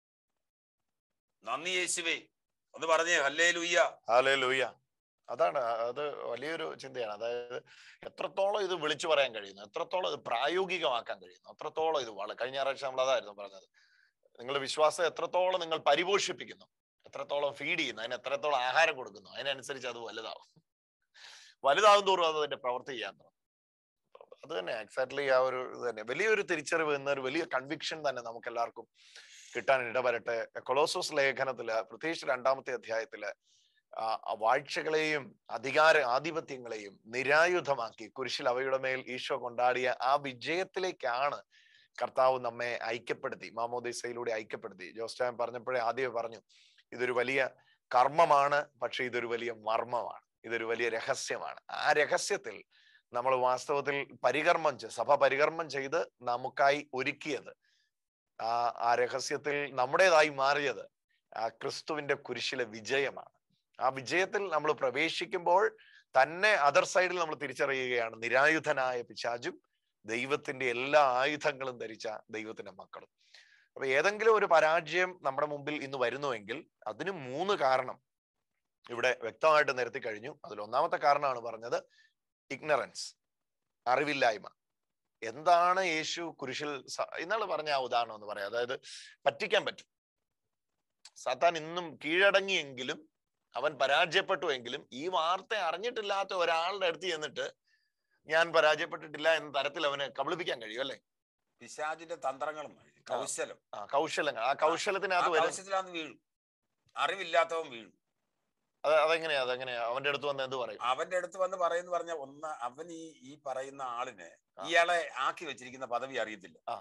നന്ദി യേശുവേ ഒന്ന് പറഞ്ഞേ ഹല്ലേ ലുയ്യ ഹല്ലേലൂയ അതാണ് അത് വലിയൊരു ചിന്തയാണ് അതായത് എത്രത്തോളം ഇത് വിളിച്ചു പറയാൻ കഴിയുന്നു എത്രത്തോളം ഇത് പ്രായോഗികമാക്കാൻ കഴിയുന്നു അത്രത്തോളം ഇത് വളരെ കഴിഞ്ഞ ഞായറാഴ്ച നമ്മൾ അതായിരുന്നു പറഞ്ഞത് നിങ്ങളുടെ വിശ്വാസം എത്രത്തോളം നിങ്ങൾ പരിപോഷിപ്പിക്കുന്നു എത്രത്തോളം ഫീഡ് ചെയ്യുന്നു അതിന് എത്രത്തോളം ആഹാരം കൊടുക്കുന്നു അതിനനുസരിച്ച് അത് വലുതാവും വലുതാവും തോറും അത് അതിന്റെ പ്രവൃത്തി ചെയ്യാൻ തുടങ്ങും അത് തന്നെ എക്സാക്ട്ലി ആ ഒരു ഇത് തന്നെ വലിയൊരു തിരിച്ചറിവ് എന്ന ഒരു വലിയ കൺവിക്ഷൻ തന്നെ നമുക്ക് എല്ലാവർക്കും കിട്ടാൻ ഇടവരട്ടെ കൊളോസോസ് ലേഖനത്തില് പ്രത്യേകിച്ച് രണ്ടാമത്തെ അധ്യായത്തില് ആ ആ വാഴ്ചകളെയും അധികാര ആധിപത്യങ്ങളെയും നിരായുധമാക്കി കുരിശിൽ അവയുടെ മേൽ ഈശോ കൊണ്ടാടിയ ആ വിജയത്തിലേക്കാണ് കർത്താവ് നമ്മെ ഐക്യപ്പെടുത്തി മാമോദിസയിലൂടെ ഐക്യപ്പെടുത്തി ജോസ്റ്റാൻ പറഞ്ഞപ്പോഴേ ആദ്യമേ പറഞ്ഞു ഇതൊരു വലിയ കർമ്മമാണ് പക്ഷെ ഇതൊരു വലിയ മർമ്മമാണ് ഇതൊരു വലിയ രഹസ്യമാണ് ആ രഹസ്യത്തിൽ നമ്മൾ വാസ്തവത്തിൽ പരികർമ്മം ചെയ്ത് സഭ പരികർമ്മം ചെയ്ത് നമുക്കായി ഒരുക്കിയത് ആ ആ രഹസ്യത്തിൽ നമ്മുടേതായി മാറിയത് ആ ക്രിസ്തുവിന്റെ കുരിശിലെ വിജയമാണ് ആ വിജയത്തിൽ നമ്മൾ പ്രവേശിക്കുമ്പോൾ തന്നെ അതർ സൈഡിൽ നമ്മൾ തിരിച്ചറിയുകയാണ് നിരായുധനായ പിശാചും ദൈവത്തിന്റെ എല്ലാ ആയുധങ്ങളും ധരിച്ച ദൈവത്തിന്റെ മക്കളും അപ്പൊ ഏതെങ്കിലും ഒരു പരാജയം നമ്മുടെ മുമ്പിൽ ഇന്ന് വരുന്നുവെങ്കിൽ അതിന് മൂന്ന് കാരണം ഇവിടെ വ്യക്തമായിട്ട് നിരത്തി കഴിഞ്ഞു അതിൽ ഒന്നാമത്തെ കാരണമാണ് പറഞ്ഞത് ഇഗ്നറൻസ് അറിവില്ലായ്മ എന്താണ് യേശു കുരിശിൽ സ- ഇന്നാള് പറഞ്ഞ ആ ഉദാഹരണം എന്ന് പറയാം അതായത് പറ്റിക്കാൻ പറ്റും സാത്താൻ ഇന്നും കീഴടങ്ങിയെങ്കിലും അവൻ പരാജയപ്പെട്ടുവെങ്കിലും ഈ വാർത്ത അറിഞ്ഞിട്ടില്ലാത്ത ഒരാളുടെ അടുത്ത് ചെന്നിട്ട് ഞാൻ പരാജയപ്പെട്ടിട്ടില്ല എന്ന തരത്തിൽ അവന് കബളിപ്പിക്കാൻ കഴിയും അല്ലെ പിശാചിന്റെ തന്ത്രങ്ങളും കൗശലം ആ കൗശലങ്ങൾ ആ കൗശലത്തിനകത്ത് വരും കൗശലത്തിലാന്ന് വീഴും അറിവില്ലാത്തവൻ വീഴും അത് അതെങ്ങനെയാ അതെങ്ങനെയാ അവന്റെ അടുത്ത് വന്ന് എന്ത് പറയും അവന്റെ അടുത്ത് വന്ന് പറയുന്ന പറഞ്ഞ ഒന്ന് അവൻ ഈ ഈ പറയുന്ന ആളിന് ആ. ഇയാളെ ആക്കി വെച്ചിരിക്കുന്ന പദവി അറിയത്തില്ല ആ.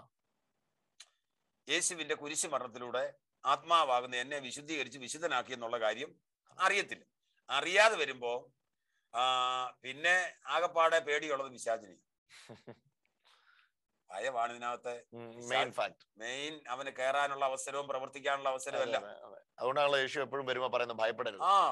യേശുവിന്റെ കുരിശു മരണത്തിലൂടെ ആത്മാവാകുന്ന എന്നെ വിശുദ്ധീകരിച്ച് വിശുദ്ധനാക്കി എന്നുള്ള കാര്യം അറിയത്തില്ല അറിയാതെ വരുമ്പോ ആ പിന്നെ ആകപ്പാടെ പേടിയുള്ളത് പിശാചിനെ ഭയമാണ് ഇതിനകത്തെ മെയിൻ ഫാക്ട് മെയിൻ അവന് കയറാനുള്ള അവസരവും പ്രവർത്തിക്കാനുള്ള അവസരവും എല്ലാം അതുകൊണ്ടാണല്ലോ യേശു എപ്പോഴും വരുമ്പോ പറയുന്നത് ഭയപ്പെടരുത് ആ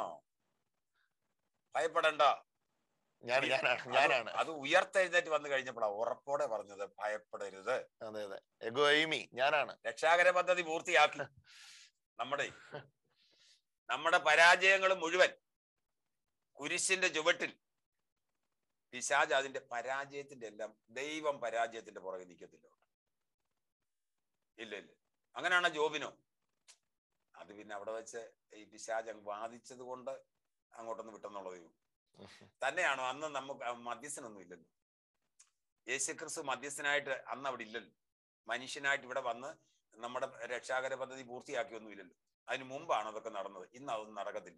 ഭയപ്പെടണ്ട ഞാൻ ഞാനാണ് അത് ഞാനാണ് അത് ഉയർത്തെഴുന്നേറ്റ് വന്നു കഴിഞ്ഞപ്പോഴാണ് ഉറപ്പോടെ പറഞ്ഞത് ഭയപ്പെടരുത് അതെ അതെ എഗോയിമി ഞാനാണ് രക്ഷാകര പദ്ധതി പൂർത്തിയാക്കി നമ്മുടെ നമ്മുടെ പരാജയങ്ങൾ മുഴുവൻ കുരിശിന്റെ ചുവട്ടിൽ പിശാജ് അതിന്റെ പരാജയത്തിന്റെ എല്ലാം ദൈവം പരാജയത്തിന്റെ പുറകെ നിൽക്കത്തില്ല ഇല്ല ഇല്ല അങ്ങനെയാണ് ജോബിനോ അത് പിന്നെ അവിടെ വെച്ച് ഈ പിശാജ് അങ്ങ് വാദിച്ചത് കൊണ്ട് അങ്ങോട്ടൊന്ന് വിട്ടെന്നുള്ള ദൈവം തന്നെയാണോ അന്ന് നമുക്ക് ആ മധ്യസ്ഥനൊന്നും ഇല്ലല്ലോ യേശുക്രിസ്തു മധ്യസ്ഥനായിട്ട് അന്ന് അവിടെ ഇല്ലല്ലോ മനുഷ്യനായിട്ട് ഇവിടെ വന്ന് നമ്മുടെ രക്ഷാകര പദ്ധതി പൂർത്തിയാക്കിയൊന്നുമില്ലല്ലോ അതിന് മുമ്പാണ് അതൊക്കെ നടന്നത് ഇന്ന് അതൊന്നും നടക്കത്തില്ല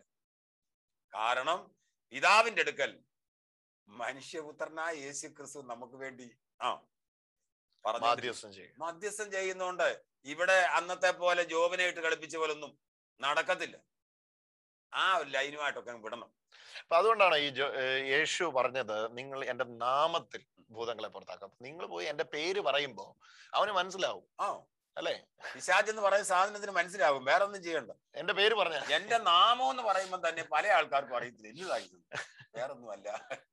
കാരണം പിതാവിന്റെ അടുക്കൽ മനുഷ്യപുത്രനായ യേശു ക്രിസ്തു നമുക്ക് വേണ്ടി ആ പറഞ്ഞു മാധ്യസ്ഥം ചെയ്യും മധ്യസ്ഥം ചെയ്യുന്നോണ്ട് ഇവിടെ അന്നത്തെ പോലെ ജോബിനെ ഇട്ട് കളിപ്പിച്ച പോലൊന്നും നടക്കത്തില്ല ആ ഒരു ലൈനുമായിട്ടൊക്കെ അങ്ങ് വിടണം അപ്പൊ അതുകൊണ്ടാണ് ഈ ജോ- ഏർ യേശു പറഞ്ഞത് നിങ്ങൾ എന്റെ നാമത്തിൽ ഭൂതങ്ങളെ പുറത്താക്കാം നിങ്ങൾ പോയി എന്റെ പേര് പറയുമ്പോ അവന് മനസ്സിലാവും ആ അല്ലെ പിശാജ് എന്ന് പറയുന്ന സാധനത്തിന് മനസ്സിലാകും വേറെ ഒന്നും ചെയ്യണ്ട എന്റെ പേര് പറഞ്ഞ എന്റെ നാമം എന്ന് പറയുമ്പോൾ തന്നെ പല ആൾക്കാർക്കും അറിയത്തില്ല എന്നതായി വേറൊന്നും അല്ല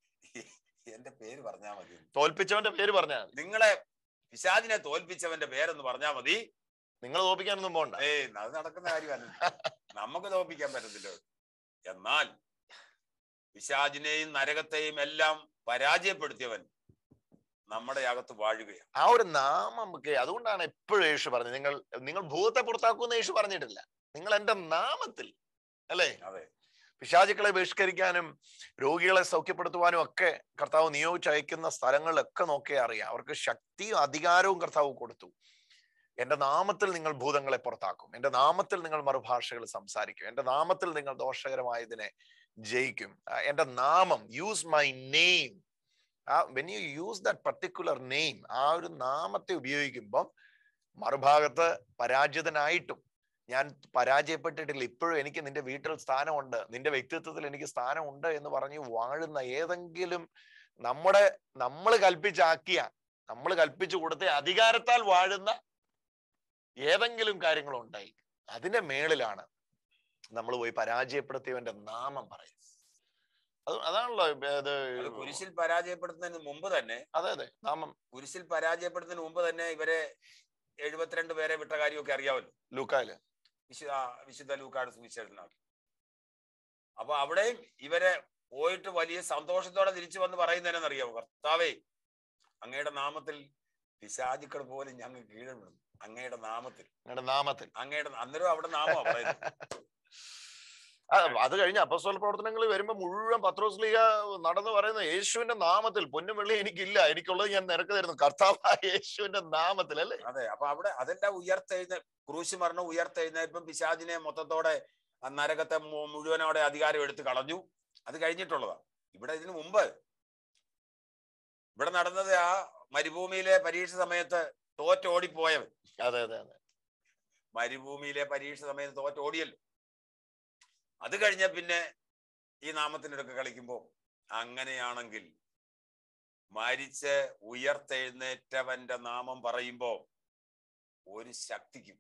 എന്റെ പേര് പറഞ്ഞാൽ മതി തോൽപ്പിച്ചവന്റെ പേര് പറഞ്ഞാൽ മതി നിങ്ങളെ പിശാജിനെ തോൽപ്പിച്ചവന്റെ പേരെന്ന് പറഞ്ഞാൽ മതി നിങ്ങൾ തോൽപ്പിക്കാനൊന്നും പോണ്ട ഏയ് അത് നടക്കുന്ന കാര്യമല്ല നമുക്ക് തോൽപ്പിക്കാൻ പറ്റത്തില്ല എന്നാൽ പിശാജിനെയും നരകത്തെയും എല്ലാം പരാജയപ്പെടുത്തിയവൻ നമ്മുടെ അകത്ത് വാഴുകയാണ് ആ ഒരു നാമം നമുക്ക് അതുകൊണ്ടാണ് എപ്പോഴും യേശു പറഞ്ഞത് നിങ്ങൾ നിങ്ങൾ ഭൂതത്തെ പുറത്താക്കുമെന്ന് യേശു പറഞ്ഞിട്ടില്ല നിങ്ങൾ എന്റെ നാമത്തിൽ അല്ലേ അതെ പിശാചുക്കളെ ബഹിഷ്കരിക്കാനും രോഗികളെ സൗഖ്യപ്പെടുത്തുവാനും ഒക്കെ കർത്താവ് നിയോഗിച്ചയക്കുന്ന സ്ഥലങ്ങളിലൊക്കെ നോക്കിയാൽ അറിയാം അവർക്ക് ശക്തിയും അധികാരവും കർത്താവ് കൊടുത്തു എന്റെ നാമത്തിൽ നിങ്ങൾ ഭൂതങ്ങളെ പുറത്താക്കും എന്റെ നാമത്തിൽ നിങ്ങൾ മറുഭാഷകൾ സംസാരിക്കും എന്റെ നാമത്തിൽ നിങ്ങൾ ദോഷകരമായതിനെ ജയിക്കും ആ, എന്റെ നാമം use my name uh when you use that particular name ആ ഒരു നാമത്തെ ഉപയോഗിക്കുമ്പം മറുഭാഗത്ത് പരാജിതനായിട്ടും ഞാൻ പരാജയപ്പെട്ടിട്ടില്ല ഇപ്പോഴും എനിക്ക് നിന്റെ വീട്ടിൽ സ്ഥാനമുണ്ട് നിന്റെ വ്യക്തിത്വത്തിൽ എനിക്ക് സ്ഥാനമുണ്ട് എന്ന് പറഞ്ഞ് വാഴുന്ന ഏതെങ്കിലും നമ്മുടെ നമ്മൾ കൽപ്പിച്ചാക്കിയ നമ്മൾ കൽപ്പിച്ചു കൊടുത്ത അധികാരത്താൽ വാഴുന്ന ഏതെങ്കിലും കാര്യങ്ങൾ ഉണ്ടായി അതിന്റെ മേളിലാണ് നമ്മൾ പോയി പരാജയപ്പെടുത്തിയവന്റെ നാമം പറയുന്നത് അത് അതാണല്ലോ ഇത് അത് കുരിശിൽ പരാജയപ്പെടുത്തുന്നതിന് മുമ്പ് തന്നെ അതെ അതെ നാമം കുരിശിൽ പരാജയപ്പെടുത്തുന്നതിന് മുമ്പ് തന്നെ ഇവരെ എഴുപത്തിരണ്ട് പേരെ വിട്ട കാര്യമൊക്കെ അറിയാമല്ലോ ലൂക്കായില് വിശുദ്ധ വിശുദ്ധ ലൂക്കാട് സുവിശേഷത്തിനകത്ത് അപ്പൊ അവിടെയും ഇവരെ പോയിട്ട് വലിയ സന്തോഷത്തോടെ തിരിച്ചു വന്ന് പറയുന്നതിനെന്നറിയാമോ കർത്താവേ അങ്ങയുടെ നാമത്തിൽ പിശാചുക്കൾ പോലും ഞങ്ങൾ കീഴപ്പെടുന്നു അങ്ങയുടെ നാമത്തിൽ നിങ്ങളുടെ നാമത്തിൽ അങ്ങയുടെ അന്നേരം അവിടെ നാമോ പറയുന്നത് ആ, അത് കഴിഞ്ഞ അപ്പസ്വല പ്രവർത്തനങ്ങൾ വരുമ്പോ മുഴുവൻ പത്രോസ്ലിക നടന്നു പറയുന്ന യേശുവിന്റെ നാമത്തിൽ പൊന്നും വെള്ളി എനിക്കില്ല എനിക്കുള്ളത് ഞാൻ നിനക്ക് തരുന്നു കർത്താവായ യേശുവിന്റെ നാമത്തിൽ അല്ലേ അതെ അപ്പൊ അവിടെ അതെല്ലാം ഉയർത്തെഴുന്ന ക്രൂശ് മരണം ഉയർത്തെഴുന്നേൽപ്പം പിശാചിനെ മൊത്തത്തോടെ ആ നരകത്തെ മു- മുഴുവനോടെ അധികാരം എടുത്ത് കളഞ്ഞു അത് കഴിഞ്ഞിട്ടുള്ളതാ ഇവിടെ ഇതിനു മുമ്പ് ഇവിടെ നടന്നത് ആ മരുഭൂമിയിലെ പരീക്ഷ സമയത്ത് തോറ്റോടിപ്പോയവൻ അതെ അതെ അതെ മരുഭൂമിയിലെ പരീക്ഷ സമയത്ത് തോറ്റോടിയല്ലോ അത് കഴിഞ്ഞ പിന്നെ ഈ നാമത്തിനൊക്കെ കളിക്കുമ്പോ അങ്ങനെയാണെങ്കിൽ മരിച്ച് ഉയർത്തെഴുന്നേറ്റവന്റെ നാമം പറയുമ്പോ ഒരു ശക്തിക്കും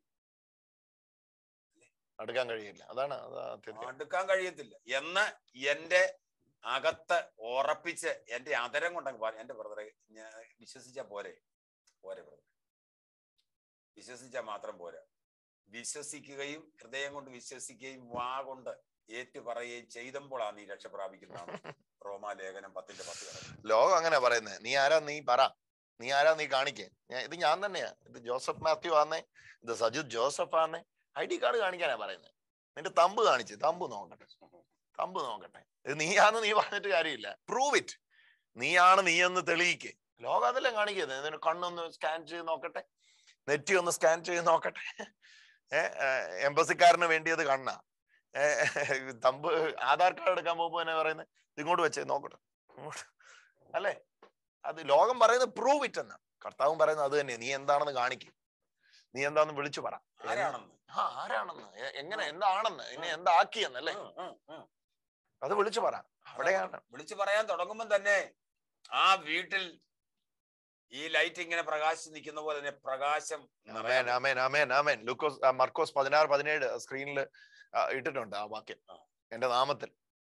അടുക്കാൻ കഴിയില്ല അതാണ് അതാ സത്യം. അടുക്കാൻ കഴിയത്തില്ല എന്ന് എന്റെ അകത്ത് ഉറപ്പിച്ച് എന്റെ അതരം കൊണ്ടങ്ങ് പറ എന്റെ ബ്രദറെ ഞാൻ വിശ്വസിച്ചാ പോരെ പോരെ ബ്രദർ വിശ്വസിച്ചാൽ മാത്രം പോരാ വിശ്വസിക്കുകയും ഹൃദയം കൊണ്ട് വിശ്വസിക്കുകയും വാ കൊണ്ട് ഏറ്റു പറയുകയും ചെയ്തപ്പോഴാണ് നീ രക്ഷ പ്രാപിക്കുന്നതാണ് റോമാലേഖനം പത്തിന്റെ പത്ത് കിടക്കുന്നത് ലോകം അങ്ങനെ പറയുന്നത് നീ ആരാ നീ പറ നീ ആരാ നീ കാണിക്കേ ഞാൻ ഇത് ഞാൻ തന്നെയാ ഇത് ജോസഫ് മാത്യു ആന്നേ ഇത് സജിത് ജോസഫ് ആന്നേ ഐ ഡി കാർഡ് കാണിക്കാനാ പറയുന്നത് നിന്റെ തമ്പ് കാണിച്ച് തമ്പ് നോക്കട്ടെ തമ്പ് നോക്കട്ടെ ഇത് നീയാന്ന് നീ പറഞ്ഞിട്ട് കാര്യമില്ല പ്രൂവ് ഇറ്റ് നീയാണ് നീ എന്ന് തെളിയിക്ക് ലോകം അതെല്ലാം കാണിക്കുന്നത് ഇതിന് കണ്ണൊന്ന് സ്കാൻ ചെയ്ത് നോക്കട്ടെ നെറ്റി ഒന്ന് സ്കാൻ ചെയ്ത് നോക്കട്ടെ ഏഹ് എംബസിക്കാരന് വേണ്ടിയത് കണ്ണാ ഏഹ് തമ്പ് ആധാർ കാർഡ് എടുക്കാൻ പോകുമ്പോ തന്നെ പറയുന്നത് ഇങ്ങോട്ട് വെച്ചേ നോക്കട്ടെ ഇങ്ങോട്ട് അല്ലേ അത് ലോകം പറയുന്നത് പ്രൂവ് ഇറ്റ് എന്നാ കർത്താവും പറയുന്നത് അത് തന്നെ നീ എന്താണെന്ന് കാണിക്കും നീ എന്താണെന്ന് വിളിച്ചു പറ ആരാണെന്ന് ആ ആരാണെന്ന് എ- എങ്ങനെ എന്താണെന്ന് എന്നെ എന്താക്കിയെന്നല്ലേ ഉം, ഉം, ഉം. അത് വിളിച്ചു പറ അവിടെയാണ് വിളിച്ചു പറയാൻ തുടങ്ങുമ്പോൾ തന്നെ ആ വീട്ടിൽ ഈ ലൈറ്റ് ഇങ്ങനെ പ്രകാശിച്ച് നിൽക്കുന്ന പോലെ തന്നെ പ്രകാശം ആമേൻ ആമേൻ ആമേൻ ആമേൻ ലൂക്കോസ് ആ, മർക്കോസ് പതിനാറ് പതിനേഴ് സ്ക്രീനിൽ ഇട്ടിട്ടുണ്ട് ആ വാക്യം ആ. എന്റെ നാമത്തിൽ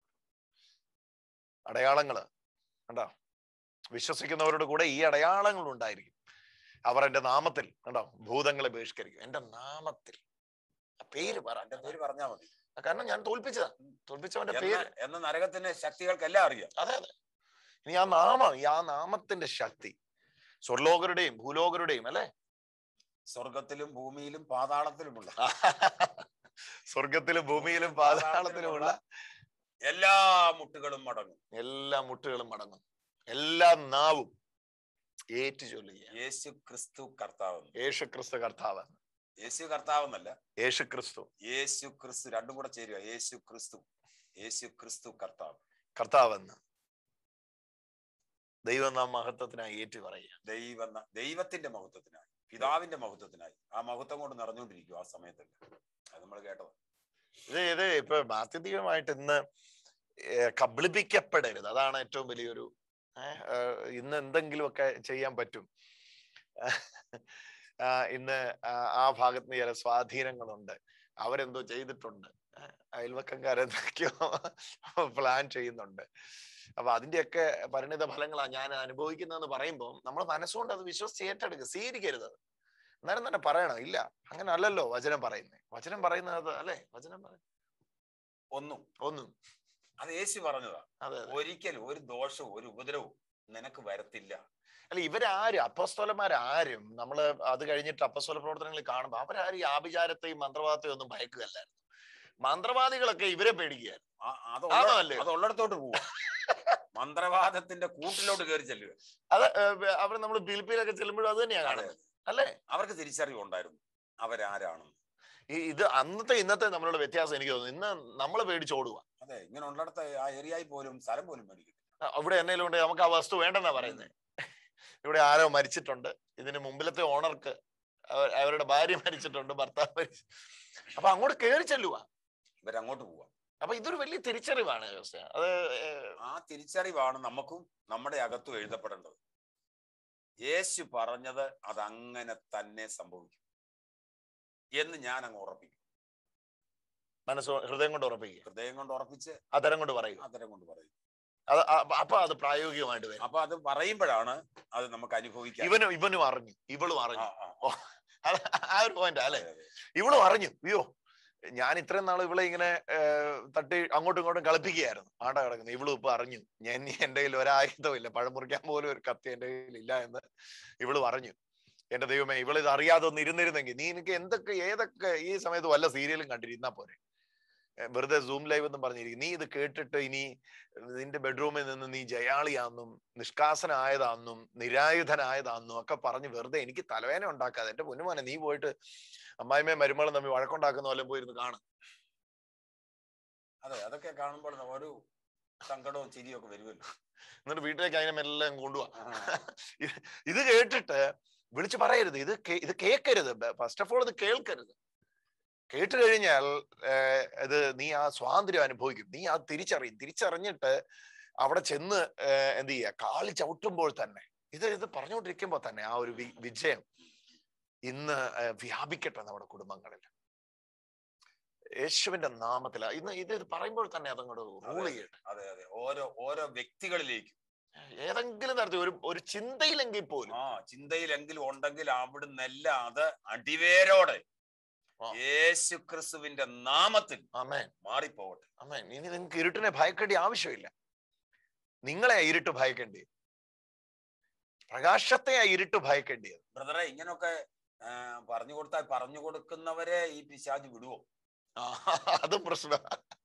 അടയാളങ്ങള് കണ്ടോ വിശ്വസിക്കുന്നവരുടെ കൂടെ ഈ അടയാളങ്ങൾ ഉണ്ടായിരിക്കും അവർ എന്റെ നാമത്തിൽ കണ്ടോ ഭൂതങ്ങളെ ബഹിഷ്കരിക്കും എന്റെ നാമത്തിൽ ആ പേര് പറ എന്റെ പേര് പറഞ്ഞാ മതി കാരണം ഞാൻ തോൽപ്പിച്ചതാ തോൽപ്പിച്ചവന്റെ എന്ന പേര് എന്ന നരകത്തിന്റെ ശക്തികൾക്കെല്ലാം അറിയാം അതെ അതെ ഇനി ആ നാമം ഈ ആ നാമത്തിന്റെ ശക്തി സ്വർലോകരുടെയും ഭൂലോകരുടെയും അല്ലെ സ്വർഗത്തിലും ഭൂമിയിലും പാതാളത്തിലുമുള്ള സ്വർഗത്തിലും ഭൂമിയിലും പാതാളത്തിലുമുള്ള എല്ലാ മുട്ടുകളും മടങ്ങും എല്ലാ മുട്ടുകളും മടങ്ങും എല്ലാ നാവും ഏറ്റു ചൊല്ലുക യേശു ക്രിസ്തു കർത്താവെന്ന് യേശു ക്രിസ്തു കർത്താവ് യേശു കർത്താവെന്നല്ല യേശു ക്രിസ്തു യേശു ക്രിസ്തു രണ്ടും കൂടെ ചേരുക യേശു ക്രിസ്തു യേശു ക്രിസ്തു കർത്താവ് കർത്താവെന്ന് ദൈവം നാം മഹത്വത്തിനായി ഏറ്റു പറയുക ദൈവ ദൈവത്തിന്റെ മഹത്വത്തിനായി പിതാവിന്റെ മഹത്വത്തിനായി ആ മഹത്വം കൊണ്ട് നിറഞ്ഞുകൊണ്ടിരിക്കും ആ സമയത്തല്ല അത് നമ്മൾ കേട്ടത് ഇത് ഇത് ഇപ്പൊ മാത്യന്തികമായിട്ട് ഇന്ന് ഏർ കബളിപ്പിക്കപ്പെടരുത് അതാണ് ഏറ്റവും വലിയൊരു ഏഹ്, ഏർ, ഇന്ന് എന്തെങ്കിലുമൊക്കെ ചെയ്യാൻ പറ്റും ആ, ഇന്ന് ആ ആ ഭാഗത്ത് നിന്ന് ചില സ്വാധീനങ്ങളുണ്ട് അവരെന്തോ ചെയ്തിട്ടുണ്ട് ഏഹ്, അയൽവക്കംകാരെന്തൊക്കെയോ പ്ലാൻ ചെയ്യുന്നുണ്ട് അപ്പൊ അതിന്റെയൊക്കെ പരിണിത ഫലങ്ങളാണ് ഞാൻ അനുഭവിക്കുന്നതെന്ന് പറയുമ്പോൾ നമ്മൾ മനസ്സുകൊണ്ട് അത് വിശ്വസിച്ച് ഏറ്റെടുക്കുക സ്വീകരിക്കരുത് അത്. അന്നേരം തന്നെ പറയണം ഇല്ല അങ്ങനെ അല്ലല്ലോ വചനം പറയുന്നത് വചനം പറയുന്നത് അല്ലെ വചനം പറ ഒന്നും ഒന്നും അത് യേശു പറഞ്ഞതാ അതെ അതെ ഒരിക്കലും ഒരു ദോഷവും ഒരു ഉപദ്രവവും നിനക്ക് വരത്തില്ല അല്ല ഇവരാരും അപ്പസ്തോലന്മാരാരും നമ്മള് അത് കഴിഞ്ഞിട്ട് അപ്പസ്തോല പ്രവർത്തനങ്ങളിൽ കാണുമ്പോൾ അവരാരും ഈ ആഭിചാരത്തെയും മന്ത്രവാദത്തെയും ഒന്നും ഭയക്കുകയല്ലായിരുന്നു മന്ത്രവാദികളൊക്കെ ഇവരെ പേടിക്കുകയായിരുന്നു ആ- അത് ആണോ ഉള്ള- അല്ലയോ? അത് ഉള്ളിടത്തോട്ട് പോവുക മന്ത്രവാദത്തിന്റെ കൂട്ടിലോട്ട് കയറി ചെല്ലുക അത് അവർ നമ്മൾ ഫിലിപ്പീനൊക്കെ ചെല്ലുമ്പോഴും അത് തന്നെയാണ് അതെ. കാണുന്നത് അല്ലേ അവർക്ക് തിരിച്ചറിവുണ്ടായിരുന്നു അവരാരാണെന്ന് ഈ ഇത് അന്നത്തെ ഇന്നത്തെ നമ്മളുടെ വ്യത്യാസം എനിക്ക് തോന്നുന്നു ഇന്ന് നമ്മളെ പേടിച്ചോടുക അതെ ഇങ്ങനെ ഉള്ളിടത്ത് ആ ഏരിയയിൽ പോലും സ്ഥലം പോലും മേടിക്കും അവിടെ എന്തെങ്കിലും ഉണ്ട് നമുക്ക് ആ വസ്തു വേണ്ടെന്നാ പറയുന്നത് ഇവിടെ ആരോ മരിച്ചിട്ടുണ്ട് ഇതിന് മുമ്പിലത്തെ ഓണർക്ക് അവ- അവരുടെ ഭാര്യ മരിച്ചിട്ടുണ്ട് ഭർത്താവ് മരിച്ചു അപ്പൊ അങ്ങോട്ട് കയറി ചെല്ലുക ഇവരങ്ങോട്ട് പോവാ അപ്പൊ ഇതൊരു വലിയ തിരിച്ചറിവാണ് ജോസെ അത് ഏഹ്, ആ തിരിച്ചറിവാണ് നമുക്കും നമ്മുടെ അകത്തും എഴുതപ്പെടേണ്ടത് യേശു പറഞ്ഞത് അത് അങ്ങനെ തന്നെ സംഭവിക്കും എന്ന് ഞാൻ അങ്ങ് ഉറപ്പിക്കും മനസ്സ് ഹൃദയം കൊണ്ട് ഉറപ്പിക്കുക ഹൃദയം കൊണ്ട് ഉറപ്പിച്ച് അതരം കൊണ്ട് പറയുക അതരം കൊണ്ട് പറയും അത് അ- അപ്പൊ അത് പ്രായോഗികമായിട്ട് വരും അപ്പൊ അത് പറയുമ്പോഴാണ് അത് നമുക്ക് അനുഭവിക്കാൻ ഇവനും ഇവനും അറിഞ്ഞു ഇവളും ആ, അറിഞ്ഞു ആ, അത് ആ ഒരു പോയിന്റ് അല്ലെ അതെ, അതെ. ഇവളും അറിഞ്ഞു അയ്യോ ഞാൻ ഇത്രയും നാൾ ഇവളെ ഇങ്ങനെ ഏർ, തട്ടി അങ്ങോട്ടും ഇങ്ങോട്ടും കളിപ്പിക്കുകയായിരുന്നു ആണ്ട കിടക്കുന്നത് ഇവളും ഇപ്പൊ അറിഞ്ഞു ഞാൻ എന്റെ കയ്യിൽ ഒരായുധവും ഇല്ല പഴം മുറിക്കാൻ പോലും ഒരു കത്തി എന്റെ കയ്യിൽ ഇല്ല എന്ന് ഇവള് പറഞ്ഞു എന്റെ ദൈവമേ ഇവള് ഇത് അറിയാതെ ഒന്ന് ഇരുന്നിരുന്നെങ്കിൽ നീ എനിക്ക് എന്തൊക്കെ ഏതൊക്കെ ഈ സമയത്ത് വല്ല സീരിയലും കണ്ടിരുന്നാ പോരെ ഏ, വെറുതെ സൂം ലൈവ് എന്നും പറഞ്ഞിരിക്കും നീ ഇത് കേട്ടിട്ട് ഇനി നിന്റെ ബെഡ്റൂമിൽ നിന്ന് നീ ജയാളിയാന്നും നിഷ്കാസനായതാന്നും നിരായുധനായതാന്നും ഒക്കെ പറഞ്ഞ് വെറുതെ എനിക്ക് തലവേന ഉണ്ടാക്കാതെ എന്റെ പൊന്നുമോനെ നീ പോയിട്ട് അമ്മായിമ്മയും മരുമകളും തമ്മിൽ വഴക്കുണ്ടാക്കുന്ന പോലെ പോയിരുന്ന് കാണും അതെ അതൊക്കെ കാണുമ്പോൾ ഒരു സങ്കടവും ചിരിയും ഒക്കെ വരുമല്ലോ എന്നിട്ട് വീട്ടിലേക്ക് അതിനെ മെല്ലെ കൊണ്ടുപോവാ ആ, ഇത് കേട്ടിട്ട് വിളിച്ചു പറയരുത് ഇത് കേ- ഇത് കേൾക്കരുത് ഫസ്റ്റ് ഓഫ് ഓൾ ഇത് കേൾക്കരുത് കേട്ട് കഴിഞ്ഞാൽ ഏർ, ഇത് നീ ആ സ്വാതന്ത്ര്യം അനുഭവിക്കും നീ ആ തിരിച്ചറിയും തിരിച്ചറിഞ്ഞിട്ട് അവിടെ ചെന്ന് ഏർ, എന്ത് ചെയ്യുക കാളി ചവിട്ടുമ്പോൾ തന്നെ ഇത് ഇത് പറഞ്ഞുകൊണ്ടിരിക്കുമ്പോൾ തന്നെ ആ ഒരു വി- വിജയം ഇന്ന് ഏർ, വ്യാപിക്കട്ടെ നമ്മുടെ കുടുംബങ്ങളിൽ യേശുവിന്റെ നാമത്തിൽ ഇന്ന് ഇത് ഇത് പറയുമ്പോൾ തന്നെ അതങ്ങോട്ട് റൂൾ ചെയ്യട്ടെ അതെ അതെ ഓരോ ഓരോ വ്യക്തികളിലേക്കും ഏതെങ്കിലും തരത്തിൽ ഒരു ഒരു ചിന്തയിലെങ്കിൽ പോലും ആ ചിന്തയിലെങ്കിലും ഉണ്ടെങ്കിൽ അവിടുന്നെല്ലാം അത് അടിവേരോടെ ആ. യേശു ക്രിസ്തുവിന്റെ നാമത്തിൽ ആമേൻ മാറിപ്പോകട്ടെ ആമേൻ ഇനി നിങ്ങൾക്ക് ഇരുട്ടിനെ ഭയക്കേണ്ട ആവശ്യമില്ല നിങ്ങളെ ആ ഇരുട്ട് ഭയക്കേണ്ടി പ്രകാശത്തെ ആ ഇരുട്ട് ഭയക്കേണ്ടിയത് ബ്രദറെ ഇങ്ങനൊക്കെ ആ, പറഞ്ഞു കൊടുത്താൽ പറഞ്ഞു കൊടുക്കുന്നവരെ ഈ പിശാജ് വിടുവോ ആ, അതും പ്രശ്നം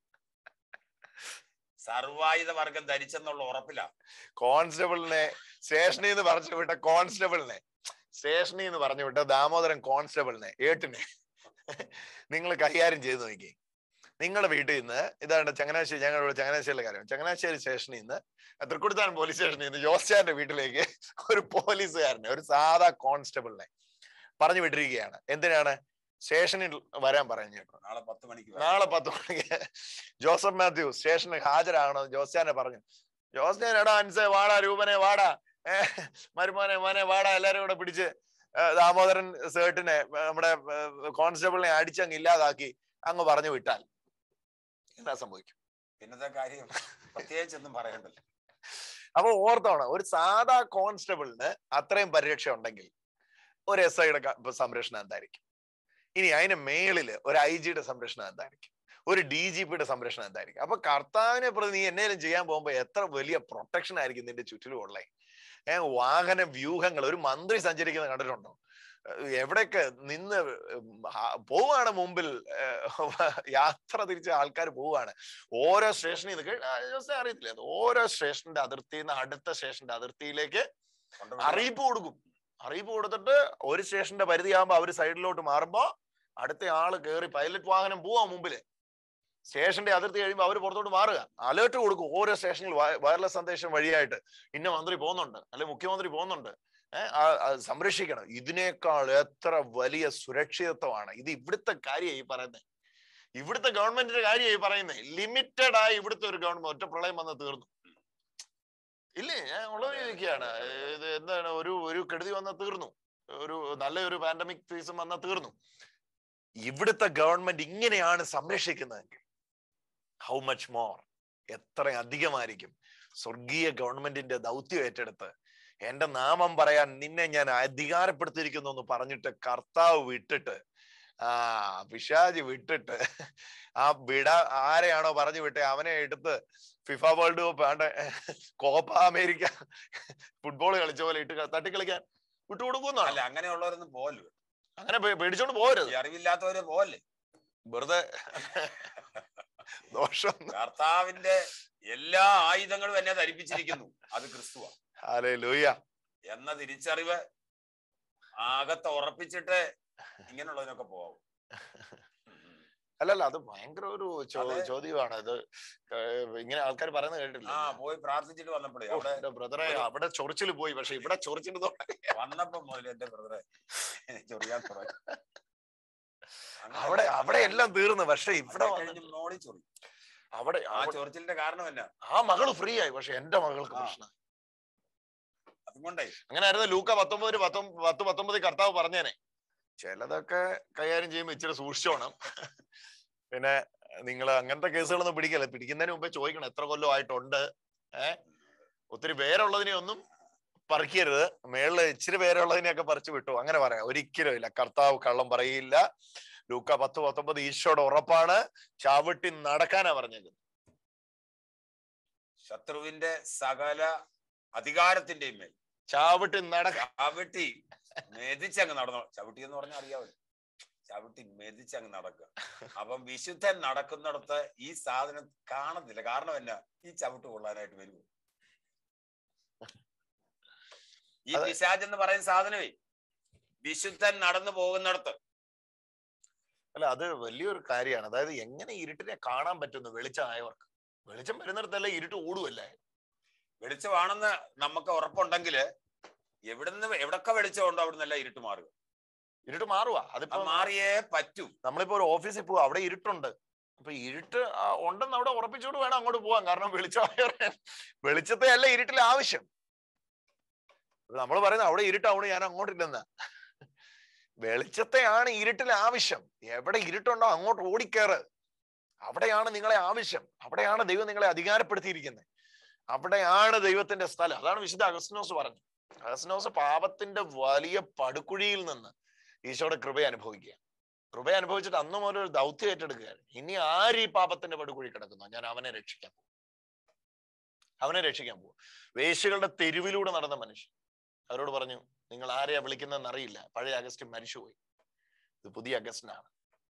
സർവായുധ വർഗം ധരിച്ചെന്നുള്ള ഉറപ്പില്ല കോൺസ്റ്റബിളിനെ സ്റ്റേഷനിൽ നിന്ന് പറഞ്ഞു വിട്ട കോൺസ്റ്റബിളിനെ സ്റ്റേഷനിൽ നിന്ന് പറഞ്ഞു വിട്ട ദാമോദരൻ കോൺസ്റ്റബിളിനെ ഏട്ടിനെ നിങ്ങൾ കൈകാര്യം ചെയ്ത് നോക്കി നിങ്ങളുടെ വീട്ടിൽ നിന്ന് ഇതാണ് ചങ്ങനാശ്ശേരി ഞങ്ങളുടെ ചങ്ങനാശ്ശേരിയിലെ കാര്യം ചങ്ങനാശ്ശേരി സ്റ്റേഷനിൽ നിന്ന് തൃക്കുടിത്താനം പോലീസ് സ്റ്റേഷനിൽ നിന്ന് ജോസ്റ്റാന്റെ വീട്ടിലേക്ക് ഒരു പോലീസുകാരനെ ഒരു സാധാ കോൺസ്റ്റബിളിനെ പറഞ്ഞു വിട്ടിരിക്കുകയാണ് എന്തിനാണ് സ്റ്റേഷനിൽ വരാൻ പറഞ്ഞു നാളെ പത്ത് മണിക്ക് വരാം. നാളെ പത്ത് മണിക്ക് ജോസഫ് മാത്യു സ്റ്റേഷനിൽ ഹാജരാകണം ജോസ്റ്റാനെ പറഞ്ഞു ജോസ്റ്റാൻ എടാ അൻസേ വാടാ രൂപനെ വാടാ ഏ മരുമോനെ മോനെ വാടാ എല്ലാരും കൂടെ പിടിച്ച് ഏ, ദാമോദരൻ സേട്ടിനെ ഏ, നമ്മുടെ കോൺസ്റ്റബിളിനെ അടിച്ചങ്ങ് ഇല്ലാതാക്കി അങ്ങ് പറഞ്ഞു വിട്ടാൽ എന്താ സംഭവിക്കും പിന്നത്തെ കാര്യം പ്രത്യേകിച്ചൊന്നും പറയണ്ടല്ലോ അപ്പൊ ഓർത്തോണം ഒരു സാധാ കോൺസ്റ്റബിളിന് അത്രയും പരിരക്ഷ ഉണ്ടെങ്കിൽ ഒരു എസ് ഐയുടെ സംരക്ഷണം എന്തായിരിക്കും ഇനി അതിന് മേളില് ഒരു ഐ ജിയുടെ സംരക്ഷണം എന്തായിരിക്കും ഒരു ഡി ജി പിയുടെ സംരക്ഷണം എന്തായിരിക്കും അപ്പൊ കർത്താവിനെ പ്രതി നീ എന്നേലും ചെയ്യാൻ പോകുമ്പോ എത്ര വലിയ പ്രൊട്ടക്ഷൻ ആയിരിക്കും നിന്റെ ചുറ്റിലും ഉള്ളേ ഏഹ് വാഹന വ്യൂഹങ്ങൾ ഒരു മന്ത്രി സഞ്ചരിക്കുന്നത് കണ്ടിട്ടുണ്ടോ ഏഹ് എവിടെയൊക്കെ നിന്ന് ആ- പോവാണ് മുമ്പിൽ ഏഹ് യാത്ര തിരിച്ച ആൾക്കാർ പോവാണ് ഓരോ സ്റ്റേഷനിൽ നിന്ന് കേട്ട് ആ, ജോസേ അറിയത്തില്ല അത് ഓരോ സ്റ്റേഷന്റെ അതിർത്തിയിൽ നിന്ന് അടുത്ത സ്റ്റേഷന്റെ അതിർത്തിയിലേക്ക് കൊണ്ടുവിടുക. അറിയിപ്പ് കൊടുക്കും അറിയിപ്പ് കൊടുത്തിട്ട് ഒരു സ്റ്റേഷന്റെ പരിധിയാകുമ്പോ അവര് സൈഡിലോട്ട് മാറുമ്പോ അടുത്ത ആള് കയറി പൈലറ്റ് വാഹനം പോവാ മുമ്പില് സ്റ്റേഷന്റെ അതിർത്തി കഴിയുമ്പോൾ അവർ പുറത്തോട്ട് മാറുക അലേർട്ട് കൊടുക്കും ഓരോ സ്റ്റേഷനിൽ വയർലെസ് സന്ദേശം വഴിയായിട്ട് ഇന്ന മന്ത്രി പോകുന്നുണ്ട് അല്ലെ മുഖ്യമന്ത്രി പോകുന്നുണ്ട് ഏഹ് സംരക്ഷിക്കണം ഇതിനേക്കാൾ എത്ര വലിയ സുരക്ഷിതത്വമാണ് ഇത് ഇവിടുത്തെ കാര്യമായി പറയുന്നത് ഇവിടുത്തെ ഗവൺമെന്റിന്റെ കാര്യമായി പറയുന്നത് ലിമിറ്റഡ് ആയി ഇവിടുത്തെ ഒരു ഗവൺമെന്റ് ഒറ്റ പ്രളയം വന്ന് തീർന്നു ഇല്ലേ ഞാൻ ഉള്ളത് ചോദിക്കുകയാണ് ഇത് എന്താണ് ഒരു ഒരു കെടുതി വന്ന തീർന്നു ഒരു നല്ലൊരു പാൻഡമിക് സീസൺ വന്ന തീർന്നു ഇവിടുത്തെ ഗവൺമെന്റ് ഇങ്ങനെയാണ് സംരക്ഷിക്കുന്നതെങ്കിൽ ഹൗ മച്ച് മോർ എത്ര അധികമായിരിക്കും സ്വർഗീയ ഗവൺമെന്റിന്റെ ദൗത്യം ഏറ്റെടുത്ത് എന്റെ നാമം പറയാൻ നിന്നെ ഞാൻ അധികാരപ്പെടുത്തിയിരിക്കുന്നു എന്ന് പറഞ്ഞിട്ട് കർത്താവ് വിട്ടിട്ട് ആ പിശാജ് വിട്ടിട്ട് ആ വിട ആരെയാണോ പറഞ്ഞു വിട്ടെ അവനെ എടുത്ത് FIFA world cup and Copa America football കളിച്ച പോലെ ഇട്ട് ക- തട്ടിക്കളിക്കാൻ വിട്ടുകൊടുക്കുന്നതാണ് അല്ല അങ്ങനെയുള്ളവരൊന്നും പോവല്ലോ അങ്ങനെ പേ- പേടിച്ചോണ്ട് പോരുത് ഈ അറിവില്ലാത്തവര് പോവല്ലേ വെറുതെ ദോഷം കർത്താവിന്റെ എല്ലാ ആയുധങ്ങളും എന്നെ ധരിപ്പിച്ചിരിക്കുന്നു അത് ക്രിസ്തുവ ഹാലേ ലൂയ എന്ന തിരിച്ചറിവ് ആകത്തെ ഉറപ്പിച്ചിട്ട് ഇങ്ങനെയുള്ളതിനൊക്കെ പോവാം അല്ലല്ല അത് ഭയങ്കര ഒരു ചോ- അതെ. ചോദ്യമാണ് ഇത് ഏർ ഇങ്ങനെ ആൾക്കാർ പറയുന്നത് കേട്ടില്ല ആ പോയി പ്രാർത്ഥിച്ചിട്ട് വന്നപ്പോഴേ അവിടെ ബ്രദറെ അവിടെ ചൊറിച്ചിൽ പോയി പക്ഷെ ഇവിടെ ചൊറിച്ചിൽ വന്നപ്പോ മുതൽ എന്റെ ബ്രദറെ ചൊറിയാൻ തുടങ്ങി അങ്ങനെ അവിടെ അവിടെ എല്ലാം തീർന്നു പക്ഷെ ഇവിടെ അത് വന്നിട്ട് കഴിഞ്ഞ് മോളി ചൊറി അവിടെ ആ അവിടെ- ചൊറിച്ചിലിന്റെ കാരണം എന്നാ ആ മകള് ഫ്രീ ആയി പക്ഷെ എന്റെ മകൾക്ക് ആ. പ്രശ്നം അതുകൊണ്ടേ അങ്ങനെ ആയിരുന്നു ലൂക്ക പത്തൊമ്പത് പത്തൊമ്പത് പത്ത് പത്തൊമ്പത് കർത്താവ് പറഞ്ഞേനെ ചിലതൊക്കെ കൈകാര്യം ചെയ്യുമ്പോൾ ഇച്ചിരി സൂക്ഷിച്ചോണം പിന്നെ നിങ്ങൾ അങ്ങനത്തെ കേസുകളൊന്നും പിടിക്കല്ല പിടിക്കുന്നതിന് മുമ്പേ ചോദിക്കണം എത്ര കൊല്ലമായിട്ടുണ്ട് ഏ ഒത്തിരി പേരുള്ളതിനെ ഒന്നും പറിക്കരുത് മേളില് ഇച്ചിരി പേരുള്ളതിനെയൊക്കെ പറിച്ചു വിട്ടു അങ്ങനെ പറയാം ഒരിക്കലും ഇല്ല കർത്താവ് കള്ളം പറയില്ല ലൂക്ക പത്ത് പത്തൊമ്പത് ഈശോയുടെ ഉറപ്പാണ് ചവിട്ടി നടക്കാനാ പറഞ്ഞത് ശത്രുവിന്റെ സകല അധികാരത്തിന്റെയും മേൽ ചവിട്ടി നടക്ക ചവിട്ടി മെതിച്ചങ്ങ് നടന്നു ചവിട്ടി എന്ന് പറഞ്ഞാൽ അറിയാമല്ലോ ചവിട്ടി മെതിച്ചങ്ങ് നടക്കുക അപ്പം വിശുദ്ധൻ നടക്കുന്നിടത്ത് ഈ സാധനം കാണത്തില്ല കാരണം എന്നാ ഈ ചവിട്ട് കൊള്ളാനായിട്ട് വരുമോ ഈ അതെ. പിശാജ് എന്ന് പറയുന്ന സാധനമേ വിശുദ്ധൻ നടന്നു പോകുന്നിടത്ത് അല്ല അത് വലിയൊരു കാര്യമാണ് അതായത് എങ്ങനെ ഇരുട്ടിനെ കാണാൻ പറ്റുന്നു വെളിച്ചമായവർക്ക് വെളിച്ചം വരുന്നിടത്തല്ല ഇരുട്ട് ഓടുമല്ലേ വെളിച്ചമാണെന്ന് നമുക്ക് ഉറപ്പുണ്ടെങ്കിൽ എവിടുന്ന് എവിടൊക്കെ വെളിച്ചമുണ്ടോ അവിടെ നിന്നല്ല ഇരുട്ട് മാറുക ഇരുട്ട് മാറുക അത് അതിപ്പോ മാറിയേ പറ്റൂ നമ്മളിപ്പോ ഒരു ഓഫീസിൽ പോവാ അവിടെ ഇരുട്ടുണ്ട് അപ്പൊ ഇരുട്ട് ആ, ഉണ്ടെന്ന് അവിടെ ഉറപ്പിച്ചോണ്ട് വേണം അങ്ങോട്ട് പോവാൻ കാരണം വെളിച്ചമായവരെ വെളിച്ചത്തെ അല്ല ഇരുട്ടിൽ ആവശ്യം നമ്മൾ പറയുന്നത് അവിടെ ഇരുട്ടാവണ് ഞാൻ അങ്ങോട്ടില്ലെന്ന വെളിച്ചത്തെയാണ് ഇരുട്ടിൽ ആവശ്യം എവിടെ ഇരുട്ടുണ്ടോ അങ്ങോട്ട് ഓടിക്കേറ് അവിടെയാണ് നിങ്ങളെ ആവശ്യം അവിടെയാണ് ദൈവം നിങ്ങളെ അധികാരപ്പെടുത്തിയിരിക്കുന്നത് അവിടെയാണ് ദൈവത്തിന്റെ സ്ഥലം അതാണ് വിശുദ്ധ അഗസ്നോസ് പറഞ്ഞു അഗസ്നോസ് പാപത്തിന്റെ വലിയ പടുകുഴിയിൽ നിന്ന് ഈശോയുടെ കൃപ അനുഭവിക്കുക കൃപ അനുഭവിച്ചിട്ട് അന്ന് മുതൽ ഒരു ദൗത്യം ഏറ്റെടുക്കുകയാണ് ഇനി ആര് ഈ പാപത്തിന്റെ പടുകുഴി കിടക്കുന്നു ഞാൻ അവനെ രക്ഷിക്കാൻ പോകും അവനെ രക്ഷിക്കാൻ പോകും വേശ്യകളുടെ തെരുവിലൂടെ നടന്ന മനുഷ്യൻ അവരോട് പറഞ്ഞു നിങ്ങൾ ആരെയാ വിളിക്കുന്നതെന്ന് അറിയില്ല പഴയ അഗസ്റ്റിൻ മരിച്ചുപോയി ഇത് പുതിയ അഗസ്റ്റിനാണ്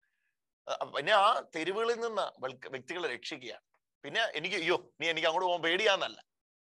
അഹ് പിന്നെ ആ തെരുവുകളിൽ നിന്ന് വൽക്ക- വ്യക്തികളെ രക്ഷിക്കുകയാണ് പിന്നെ എനിക്ക് അയ്യോ നീ എനിക്ക് അങ്ങോട്ട് പോകാൻ പേടിയാന്നല്ല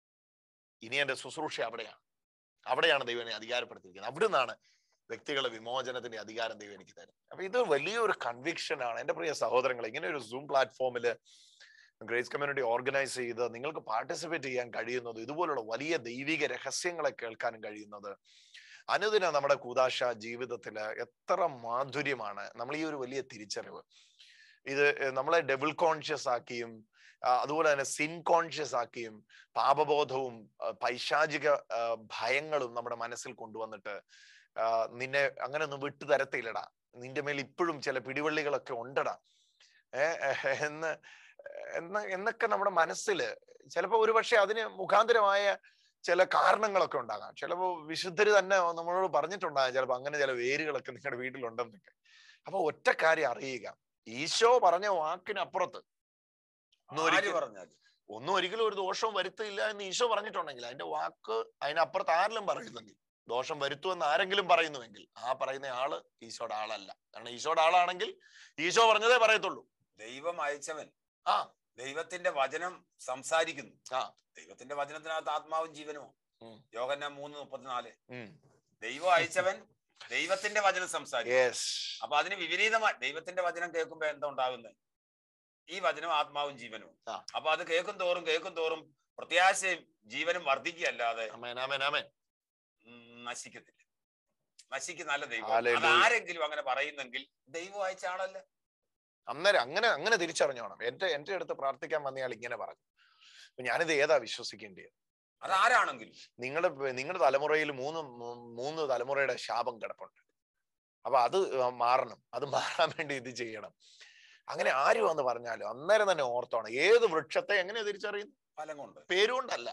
ഇനി എന്റെ ശുശ്രൂഷ അവിടെയാണ് അവിടെയാണ് ദൈവം എന്നെ അധികാരപ്പെടുത്തിയിരിക്കുന്നത് അവിടെ നിന്നാണ് വ്യക്തികളുടെ വിമോചനത്തിന്റെ അധികാരം ദൈവം എനിക്ക് തരുന്നത് അപ്പൊ ഇത് വലിയൊരു കൺവിക്ഷൻ ആണ് എന്റെ പ്രിയ സഹോദരങ്ങൾ ഇങ്ങനെ ഒരു സൂം പ്ലാറ്റ്ഫോമിൽ ഗ്രേസ് കമ്മ്യൂണിറ്റി ഓർഗനൈസ് ചെയ്ത് നിങ്ങൾക്ക് പാർട്ടിസിപ്പേറ്റ് ചെയ്യാൻ കഴിയുന്നത് ഇതുപോലുള്ള വലിയ ദൈവിക രഹസ്യങ്ങളെ കേൾക്കാനും കഴിയുന്നത് അനുദിന നമ്മുടെ കൂതാശ ജീവിതത്തില് എത്ര മാധുര്യമാണ് നമ്മൾ ഈ ഒരു വലിയ തിരിച്ചറിവ് ഇത് ഏർ നമ്മളെ ഡബിൾ കോൺഷ്യസ് ആക്കിയും ആ, അതുപോലെ തന്നെ സിൻ കോൺഷ്യസ് ആക്കിയും പാപബോധവും ആ, പൈശാചിക ആ, ഭയങ്ങളും നമ്മുടെ മനസ്സിൽ കൊണ്ടുവന്നിട്ട് ആ, നിന്നെ അങ്ങനെ ഒന്നും വിട്ടു തരത്തില്ലടാ നിന്റെ മേൽ ഇപ്പോഴും ചില പിടിവള്ളികളൊക്കെ ഉണ്ടടാ ഏ ഏഹ് എന്ന് എന്ന എന്നൊക്കെ നമ്മുടെ മനസ്സിൽ ചിലപ്പോ ഒരുപക്ഷെ അതിന് മുഖാന്തരമായ ചില കാരണങ്ങളൊക്കെ ഉണ്ടാകാം ചിലപ്പോ വിശുദ്ധര് തന്നെ നമ്മളോട് പറഞ്ഞിട്ടുണ്ടാകാം ചിലപ്പോ അങ്ങനെ ചില വേരുകളൊക്കെ നിങ്ങളുടെ വീട്ടിലുണ്ടെന്നൊക്കെ അപ്പൊ ഒറ്റ കാര്യം അറിയുക ഈശോ പറഞ്ഞ വാക്കിനപ്പുറത്ത് ഒന്നും ആര് ഒരിക്കലും പറഞ്ഞാൽ ഒന്നും ഒരിക്കലും ഒരു ദോഷവും വരുത്തില്ല എന്ന് ഈശോ പറഞ്ഞിട്ടുണ്ടെങ്കിൽ അതിന്റെ വാക്ക് അതിനപ്പുറത്ത് ആരെങ്കിലും പറയുന്നെങ്കിൽ ദോഷം വരുത്തുമെന്ന് ആരെങ്കിലും പറയുന്നുവെങ്കിൽ ആ പറയുന്ന ആള് ഈശോയുടെ ആളല്ല കാരണം ഈശോയുടെ ആളാണെങ്കിൽ ഈശോ പറഞ്ഞതേ പറയത്തുള്ളൂ ദൈവം അയച്ചവൻ ആ ദൈവത്തിന്റെ വചനം സംസാരിക്കുന്നു ആ. ദൈവത്തിന്റെ വചനത്തിനകത്ത് ആത്മാവും ജീവനുമോ ഉം. യോഗന്ന മൂന്ന് മുപ്പത്തിനാല് ഉം ദൈവം അയച്ചവൻ ദൈവത്തിന്റെ വചനം സംസാരിക്കും യെസ് അപ്പൊ അതിന് വിപരീതമായി ദൈവത്തിന്റെ വചനം കേൾക്കുമ്പോ എന്താ ഉണ്ടാകുന്നത് ഈ വചനം ആത്മാവും ജീവനും ആ. അപ്പൊ അത് കേൾക്കും തോറും കേൾക്കും തോറും പ്രത്യാശയും ജീവനും വർദ്ധിക്കുകയല്ലാതെ ആമേൻ ആമേൻ ആമേൻ ഉം, നശിക്കത്തില്ല നശിക്കുന്നല്ല ദൈവം Hallelujah. അത് ആരെങ്കിലും അങ്ങനെ പറയുന്നെങ്കിൽ ദൈവം അയച്ച ആളല്ല അന്നേരം അങ്ങനെ അങ്ങനെ തിരിച്ചറിഞ്ഞോണം എന്റെ എന്റെ അടുത്ത് പ്രാർത്ഥിക്കാൻ വന്നയാൾ ഇങ്ങനെ പറഞ്ഞു അപ്പൊ ഞാനിത് ഏതാ വിശ്വസിക്കേണ്ടത് അത് ആരാണെങ്കിലും നിങ്ങളുടെ നിങ്ങളുടെ തലമുറയിൽ മൂന്ന് മൂ- മൂന്ന് തലമുറയുടെ ശാപം കിടപ്പുണ്ട് അപ്പൊ അത് മാറണം അത് മാറാൻ വേണ്ടി ഇത് ചെയ്യണം അങ്ങനെ ആര് വന്ന് പറഞ്ഞാലും അന്നേരം തന്നെ ഓർത്തോണം ഏത് വൃക്ഷത്തെ എങ്ങനെ തിരിച്ചറിയുന്നു ഫലം കൊണ്ട് പേരുകൊണ്ടല്ല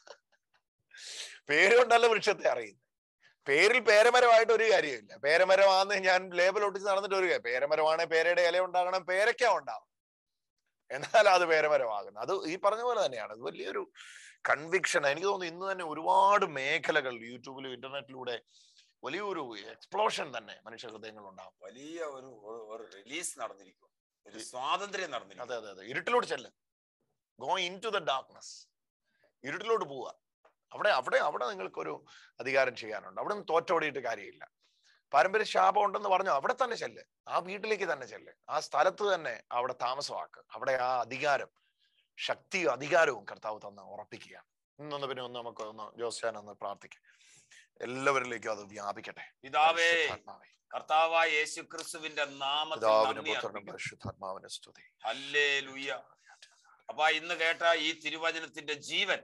പേരുകൊണ്ടല്ല വൃക്ഷത്തെ അറിയുന്നത് പേരിൽ പേരമരമായിട്ട് ഒരു കാര്യമില്ല പേരമരമാന്ന് ഞാൻ ലേബൽ ഒട്ടിച്ച് നടന്നിട്ട് ഒരു കാര്യം പേരമരമാണെങ്കിൽ പേരയുടെ ഇല ഉണ്ടാകണം പേരയ്ക്ക ഉണ്ടാവും എന്നാൽ അത് പേരമരമാകുന്നു അത് ഈ പറഞ്ഞ പോലെ തന്നെയാണ് അത് വലിയൊരു കൺവിക്ഷൻ എനിക്ക് തോന്നുന്നു ഇന്ന് തന്നെ ഒരുപാട് മേഖലകൾ യൂട്യൂബിലും ഇന്റർനെറ്റിലൂടെ വലിയൊരു എക്സ്പ്ലോഷൻ തന്നെ മനുഷ്യ ഹൃദയങ്ങൾ ഉണ്ടാവും വലിയ ഒരു ഒരു- ഒരു റിലീസ് നടന്നിരിക്കും ഒരു സ്വാതന്ത്ര്യം നടന്നിരിക്കും അതെ അതെ അതെ ഇരുട്ടിലോട്ട് ചെല്ല് go into the darkness ഇരുട്ടിലോട്ട് പോവുക അവിടെ അവിടെ അവിടെ നിങ്ങൾക്കൊരു അധികാരം ചെയ്യാനുണ്ട് അവിടെ നിന്ന് തോറ്റോടിയിട്ട് കാര്യമില്ല പാരമ്പര്യ ശാപം ഉണ്ടെന്ന് പറഞ്ഞു അവിടെ തന്നെ ചെല്ല് ആ വീട്ടിലേക്ക് തന്നെ ചെല്ല് ആ സ്ഥലത്ത് തന്നെ അവിടെ താമസമാക്ക് അവിടെ ആ അധികാരം ശക്തിയും അധികാരവും കർത്താവ് തന്ന് ഉറപ്പിക്കുകയാണ് ഇന്നൊന്ന് പിന്നെ ഒന്ന് നമുക്ക് ഒന്ന് ജോസ്യാൻ ഒന്ന് പ്രാർത്ഥിക്കാം എല്ലാവരിലേക്കും അത് വ്യാപിക്കട്ടെ പിതാവേ പരിശുദ്ധാത്മാവേ, കർത്താവായ യേശു ക്രിസ്തുവിന്റെ നാമത്തിൽ പിതാവിനും നന്ദി പുത്രനും അർപ്പിക്കുന്നു. പരിശുദ്ധാത്മാവിനെ സ്തുതി ഹല്ലേലൂയ അപ്പൊ ഇന്ന് കേട്ട ഈ തിരുവചനത്തിന്റെ ജീവൻ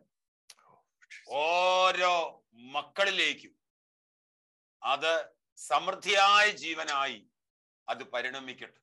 ഓരോ മക്കളിലേക്കും അത് സമൃദ്ധിയായ ജീവനായി അത് പരിണമിക്കട്ടെ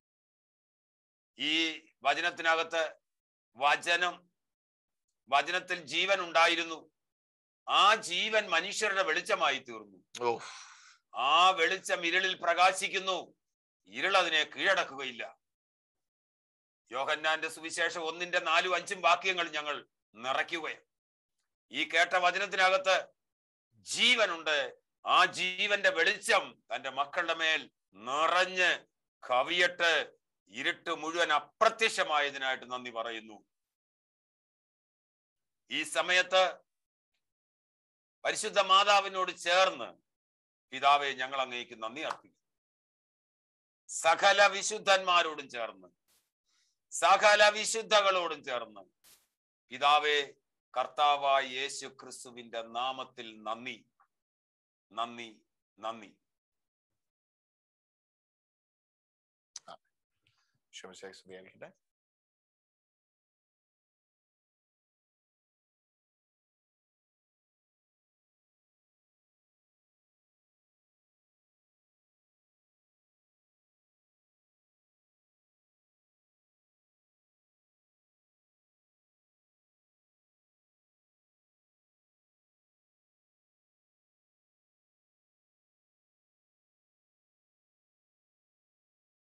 ഈ വചനത്തിനകത്ത് വചനം വചനത്തിൽ ജീവൻ ഉണ്ടായിരുന്നു ആ ജീവൻ മനുഷ്യരുടെ വെളിച്ചമായി തീർന്നു ഓ ആ വെളിച്ചം ഇരുളിൽ പ്രകാശിക്കുന്നു ഇരുൾ അതിനെ കീഴടക്കുകയില്ല യോഹന്നാന്റെ സുവിശേഷം ഒന്നിന്റെ നാലും അഞ്ചും വാക്യങ്ങൾ ഞങ്ങൾ നിറയ്ക്കുകയാണ് ഈ കേട്ട വചനത്തിനകത്ത് ജീവനുണ്ട് ആ ജീവന്റെ വെളിച്ചം തന്റെ മക്കളുടെ മേൽ നിറഞ്ഞ് കവിയട്ട് ഇരുട്ട് മുഴുവൻ അപ്രത്യക്ഷമായതിനായിട്ട് നന്ദി പറയുന്നു ഈ സമയത്ത് പരിശുദ്ധ മാതാവിനോട് ചേർന്ന് പിതാവെ ഞങ്ങൾ അങ്ങേക്ക് നന്ദി അർപ്പിക്കും സകല വിശുദ്ധന്മാരോടും ചേർന്ന് സകല വിശുദ്ധകളോടും ചേർന്ന് പിതാവെ കർത്താവായ യേശു ക്രിസ്തുവിന്റെ നാമത്തിൽ നന്ദി നന്ദി നന്ദി ക്ഷമിച്ചാൽ സ്തുതിയായിരിക്കട്ടെ